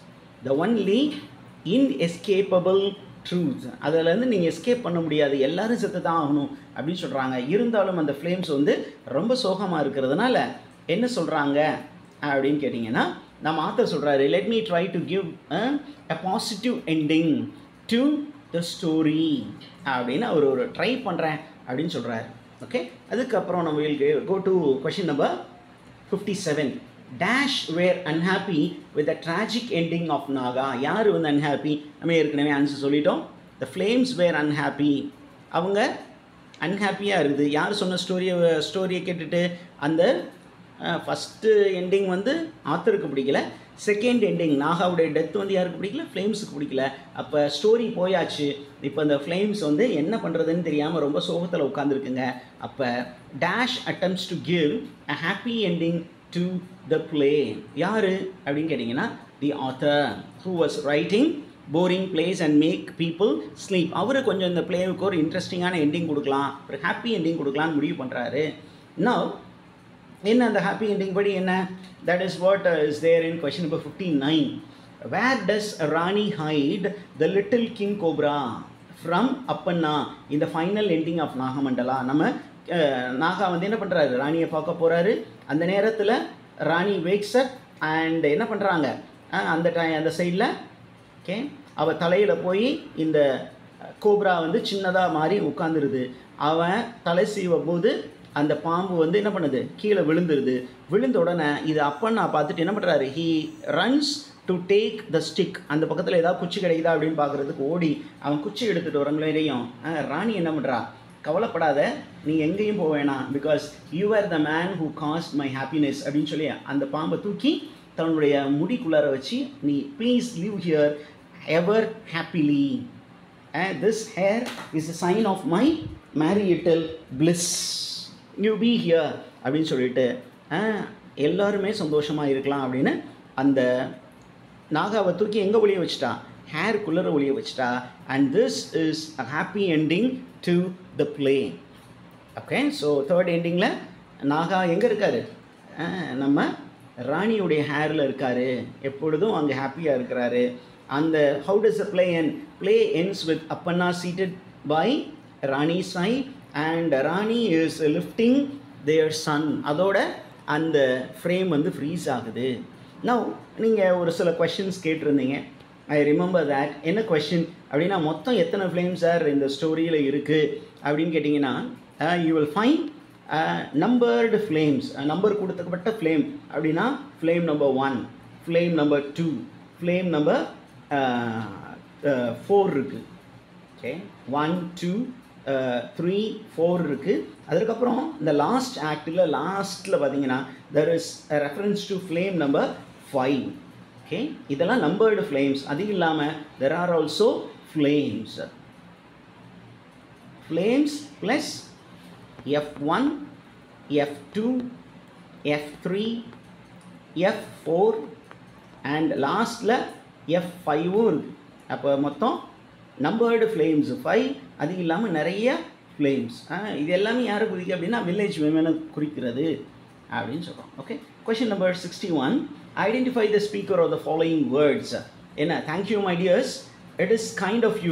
the only inescapable truth அதிலேருந்து நீங்கள் எஸ்கேப் பண்ண முடியாது எல்லாரும் செத்து தான் ஆகணும் அப்படின்னு சொல்கிறாங்க இருந்தாலும் அந்த ஃப்ளேம்ஸ் வந்து ரொம்ப சோகமாக இருக்கிறதுனால என்ன சொல்கிறாங்க அப்படின்னு கேட்டிங்கன்னா நம்ம ஆத்தர் சொல்கிறாரு let me try to give a positive ending to the story அப்படின்னு அவர் ஒரு ட்ரை பண்ணுறேன் அப்படின்னு சொல்கிறாரு ஓகே அதுக்கப்புறம் நம்ம will go to question number fifty seven dash where unhappy with the tragic ending of Naga யார் வந்து அன்ஹாப்பி நம்ம ஏற்கனவே ஆன்சர் சொல்லிட்டோம் த ஃப்ளேம்ஸ் வேர் அன்ஹாப்பி அவங்க அன்ஹாப்பியாக இருக்குது யார் சொன்ன ஸ்டோரியை ஸ்டோரியை கேட்டுட்டு அந்த ஃபஸ்ட்டு எண்டிங் வந்து ஆத்தருக்கு பிடிக்கல செகண்ட் எண்டிங் நாகாவுடைய டெத் வந்து யாருக்கு பிடிக்கல ஃப்ளேம்ஸுக்கு பிடிக்கல அப்போ ஸ்டோரி போயாச்சு இப்போ இந்த ஃப்ளேம்ஸ் வந்து என்ன பண்ணுறதுன்னு தெரியாமல் ரொம்ப சோகத்தில் உட்காந்துருக்குங்க அப்போ dash attempts to give a happy ending to the play யார் அப்படின்னு கேட்டிங்கன்னா the author who was writing boring plays and make people sleep அவர் கொஞ்சம் இந்த பிளேவுக்கு ஒரு இன்ட்ரெஸ்டிங்கான எண்டிங் கொடுக்கலாம் ஒரு ஹாப்பி எண்டிங் கொடுக்கலான்னு முடிவு பண்ணுறாரு இன்னும் என்ன அந்த ஹாப்பி எண்டிங் படி என்ன that is what is there in question number fifty nine where does Rani hide the little king cobra from Appanna இந்த ஃபைனல் எண்டிங் ஆஃப் நாகமண்டலா நம்ம நாகா வந்து என்ன பண்ணுறாரு ராணியை பார்க்க போகிறாரு அந்த நேரத்தில் ராணி வேக்ஸ் அப் அண்ட் என்ன பண்ணுறாங்க அந்த டை அந்த சைடில் ஓகே அவள் தலையில் போய் இந்த கோப்ரா வந்து சின்னதாக மாறி உட்காந்துருது அவன் தலை சீவும் போது அந்த பாம்பு வந்து என்ன பண்ணுது கீழே விழுந்துருது விழுந்த உடனே இது அப்பன்னு நான் பார்த்துட்டு என்ன பண்ணுறாரு he runs to take the stick அந்த பக்கத்தில் ஏதாவது குச்சி கிடைக்குதா அப்படின்னு பார்க்குறதுக்கு ஓடி அவன் குச்சி எடுத்துகிட்டு வரங்களேயும் ராணி என்ன பண்ணுறா கவலைப்படாத நீ எங்கேயும் போக வேணாம் because you are the man who cost my happiness அப்படின்னு சொல்லி அந்த பாம்பை தூக்கி தன்னுடைய முடிக்குள்ளார வச்சு நீ please live here ever happily this hair is a sign of my marital bliss you be here அப்படின்னு சொல்லிட்டு எல்லாருமே சந்தோஷமாக இருக்கலாம் அப்படின்னு அந்த நாகாவை தூக்கி எங்கே ஒளிய வச்சுட்டா ஹேர் குள்ளர ஒளிய வச்சுட்டா and this is a happy ending to the play okay so third எண்டிங்கில் நாகா எங்கே இருக்கார் நம்ம ராணியுடைய ஹேரில் இருக்கார் எப்பொழுதும் அங்கே ஹாப்பியாக இருக்கிறாரு அந்த how does a play end play ends with Appanna seated by Rani side and Rani is lifting their son அதோட அந்த ஃப்ரேம் வந்து ஃப்ரீஸ் ஆகுது நவ் நீங்கள் ஒரு சில கொஷின்ஸ் கேட்டிருந்தீங்க ஐ ரிமெம்பர் தேட் என்ன கொஷின் அப்படின்னா மொத்தம் எத்தனை ஃப்ளேம் சார் இந்த ஸ்டோரியில் இருக்குது அப்படின்னு கேட்டிங்கன்னா you will find numbered flames number கொடுத்தப்பட்ட ஃப்ளேம் அப்படின்னா flame number one flame number two flame number four இருக்குது okay one two three four இருக்குது அதுக்கப்புறம் இந்த லாஸ்ட் ஆக்டில் லாஸ்ட்டில் பார்த்தீங்கன்னா there is reference to flame number five okay இதெல்லாம் நம்பர்டு ஃப்ளேம்ஸ் அது இல்லாமல் there are also flames flames plus F one F two F three F four and லாஸ்ட்டில் எஃப் ஃபைவும் இருக்குது அப்போ மொத்தம் நம்பர்டு ஃப்ளேம்ஸ் ஃபைவ் அது இல்லாமல் நிறைய ஃப்ளேம்ஸ் இது எல்லாமே யாரை குறிக்க அப்படின்னா வில்லேஜ் விமனை குறிக்கிறது அப்படின்னு சொல்கிறோம் okay question number sixty one identify the speaker of the following words என்ன thank you my dears it is kind of you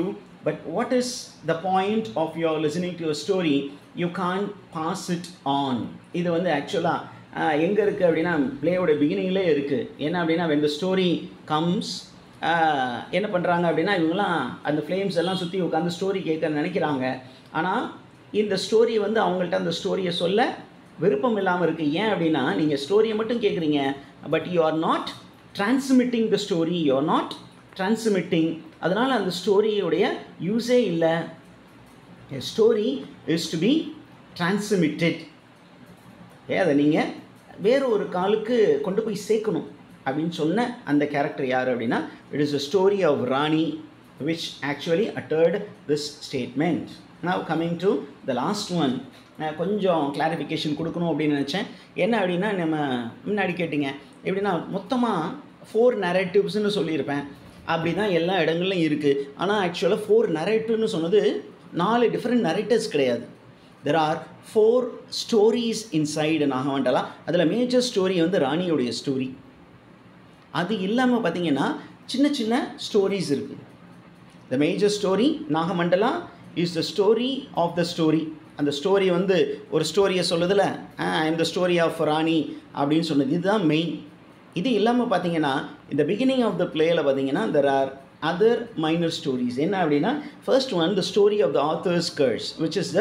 but what is the point of your listening to story you can pass it on இது வந்து ஆக்சுவலாக எங்கே இருக்குது அப்படின்னா பிளேயோட பிகினிங்லேயே இருக்குது என்ன அப்படின்னா when the ஸ்டோரி கம்ஸ் என்ன பண்ணுறாங்க அப்படின்னா இவங்கெல்லாம் அந்த ஃப்ளேம்ஸ் எல்லாம் சுற்றி உட்காந்து ஸ்டோரி கேட்க நினைக்கிறாங்க ஆனால் இந்த ஸ்டோரி வந்து அவங்கள்ட்ட அந்த ஸ்டோரியை சொல்ல விருப்பம் இல்லாமல் இருக்குது ஏன் அப்படின்னா நீங்கள் ஸ்டோரியை மட்டும் கேட்குறீங்க but you are not transmitting the story you are not transmitting அதனால் அந்த ஸ்டோரியுடைய யூஸே இல்லை story is to be transmitted ஏ அதை நீங்கள் வேறு ஒரு காலுக்கு கொண்டு போய் சேர்க்கணும் அப்படின்னு சொன்ன அந்த கேரக்டர் யார் அப்படின்னா it is a story of Rani which actually uttered this statement now coming to the last one நான் கொஞ்சம் கிளாரிஃபிகேஷன் கொடுக்கணும் அப்படின்னு நினச்சேன் என்ன அப்படின்னா நம்ம முன்னாடி கேட்டிங்க எப்படின்னா மொத்தமாக ஃபோர் நரேட்டிவ்ஸ்னு சொல்லியிருப்பேன் அப்படி தான் எல்லா இடங்கள்லையும் இருக்குது ஆனால் ஆக்சுவலாக ஃபோர் நரேட்டிவ்னு சொன்னது நாலு டிஃப்ரெண்ட் நரேட்டர்ஸ் கிடையாது there are four stories inside Nagamandala அதில் மேஜர் ஸ்டோரி வந்து ராணியோடைய ஸ்டோரி அது இல்லாமல் பார்த்தீங்கன்னா சின்ன சின்ன ஸ்டோரிஸ் இருக்குது the major story Nagamandala is the story of the story அந்த ஸ்டோரி வந்து ஒரு ஸ்டோரியை சொல்லுதில் இந்த ஸ்டோரி ஆஃப் ராணி அப்படின்னு சொன்னது இதுதான் மெயின் இது இல்லாமல் பார்த்தீங்கன்னா இந்த பிகினிங் ஆஃப் த பிளேயில் பார்த்தீங்கன்னா there are other minor stories என்ன அப்படின்னா first one the story of the author's curse which is the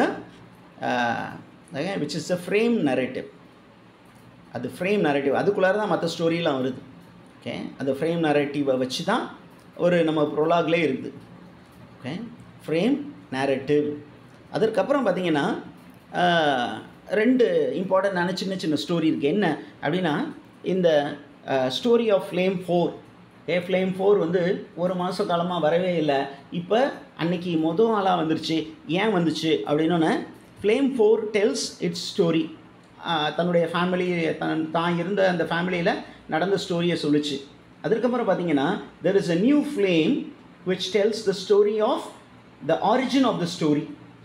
which is the frame narrative அது ஃப்ரேம் நரேட்டிவ் அதுக்குள்ளார தான் மற்ற ஸ்டோரியெலாம் வருது ஓகே அந்த ஃப்ரேம் நரேட்டிவை வச்சு தான் ஒரு நம்ம ப்ரொலாக்லே இருக்குது ஓகே ஃப்ரேம் நேரட்டிவ் அதற்கப்புறம் பார்த்தீங்கன்னா ரெண்டு இம்பார்ட்டண்ட்டான சின்ன சின்ன ஸ்டோரி இருக்குது என்ன அப்படின்னா இந்த ஸ்டோரி ஆஃப் ஃப்ளேம் ஃபோர் ஏ ஃப்ளேம் ஃபோர் வந்து ஒரு மாத காலமாக வரவே இல்லை இப்போ அன்னைக்கு மொதல் ஆளாக வந்துருச்சு ஏன் வந்துச்சு அப்படின்னோன்னே flame four tells its story தன்னுடைய ஃபேமிலி தன் தான் இருந்த அந்த ஃபேமிலியில் நடந்த ஸ்டோரியை சொல்லுச்சு அதுக்கப்புறம் பார்த்தீங்கன்னா there is a new flame which tells the story of the origin of the story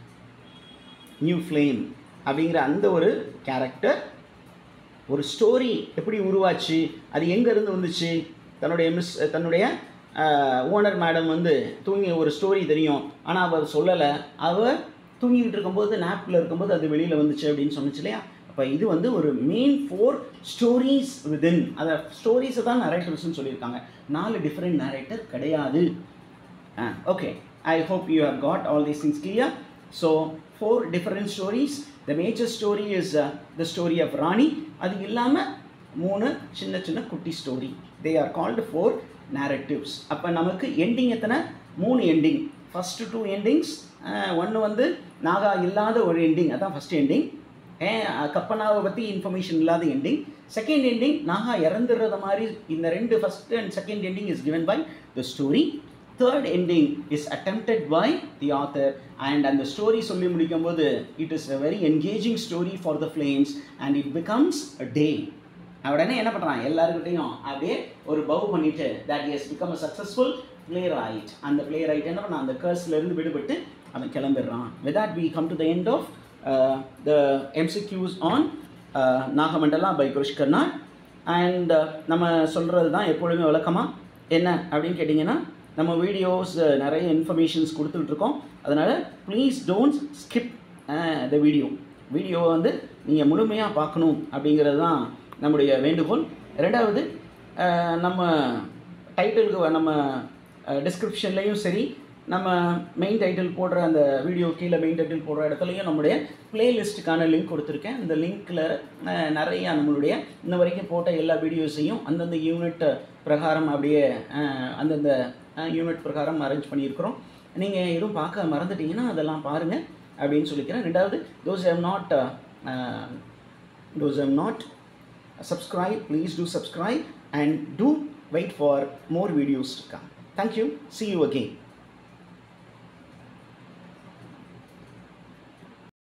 new flame அப்படிங்கிற அந்த ஒரு கேரக்டர் ஒரு ஸ்டோரி எப்படி உருவாச்சு அது எங்கேருந்து வந்துச்சு தன்னுடைய மிஸ் தன்னுடைய ஓனர் மேடம் வந்து தூங்கி ஒரு ஸ்டோரி தெரியும் ஆனால் அவள் சொல்லலை அவள் தூங்கிக்கிட்டு இருக்கும்போது நாப்பில் இருக்கும்போது அது வெளியில் வந்துச்சு அப்படின்னு சொன்னிச்சு இல்லையா அப்போ இது வந்து ஒரு மெயின் ஃபோர் ஸ்டோரிஸ் விதின் அதை ஸ்டோரிஸை தான் நரேட்டர்ஸ்னு சொல்லியிருக்காங்க நாலு டிஃப்ரெண்ட் நரேட்டர் கிடையாது okay I hope you have got all these things clear so four different stories the major story is the story of Rani அது இல்லாமல் மூணு சின்ன சின்ன குட்டி story they are called four narratives அப்போ நமக்கு எண்டிங் எத்தனை மூணு எண்டிங் ஃபஸ்ட்டு டூ எண்டிங்ஸ் ஒன்று வந்து நாகா இல்லாத ஒரு எண்டிங் அதான் ஃபஸ்ட் எண்டிங் கப்பனாவை பற்றி இன்ஃபர்மேஷன் இல்லாத எண்டிங் செகண்ட் எண்டிங் நாகா இறந்துடுறத மாதிரி இந்த ரெண்டு first and second ending is given by the story third ending is attempted by the author and அந்த ஸ்டோரி சொல்லி முடிக்கும்போது it is a very engaging story for the flames and it becomes a day உடனே என்ன பண்ணுறான் எல்லாருக்கிட்டையும் அப்படியே ஒரு பவு பண்ணிட்டு that is become a successful play right அந்த பிளே ரைட் என்ன பண்ண அந்த கர்ஸ்லேருந்து விடுபட்டு அவன் கிளம்பிடுறான் with that we come to the end of the MCQs on Nagamandala by Girish Karnad and நம்ம சொல்கிறது தான் எப்பொழுதுமே வழக்கமாக என்ன அப்படின்னு கேட்டிங்கன்னா நம்ம வீடியோஸ் நிறைய இன்ஃபர்மேஷன்ஸ் கொடுத்துட்ருக்கோம் அதனால் please don't skip the video வீடியோவை வந்து நீங்கள் முழுமையாக பார்க்கணும் அப்படிங்கிறது தான் நம்முடைய வேண்டுகோள் ரெண்டாவது அஹ், நம்ம டைட்டிலுக்கு நம்ம டிஸ்கிரிப்ஷன்லேயும் சரி நம்ம மெயின் டைட்டில் போடுற அந்த வீடியோ கீழே மெயின் டைட்டில் போடுற இடத்துலையும் நம்முடைய பிளேலிஸ்ட்டுக்கான லிங்க் கொடுத்துருக்கேன் இந்த லிங்க்கில் நிறையா நம்மளுடைய இன்ன வரைக்கும் போட்ட எல்லா வீடியோஸையும் அந்தந்த யூனிட் பிரகாரம் அப்படியே அஹ், அந்தந்த யூனிட் பிரகாரம் அரேஞ்ச் பண்ணியிருக்கிறோம் நீங்கள் எதுவும் பார்க்க மறந்துட்டீங்கன்னா அதெல்லாம் பாருங்கள் அப்படின்னு சொல்லிக்கிறேன் ரெண்டாவது those have not those have not subscribed please do subscribe and do wait for more videos to come thank you see you again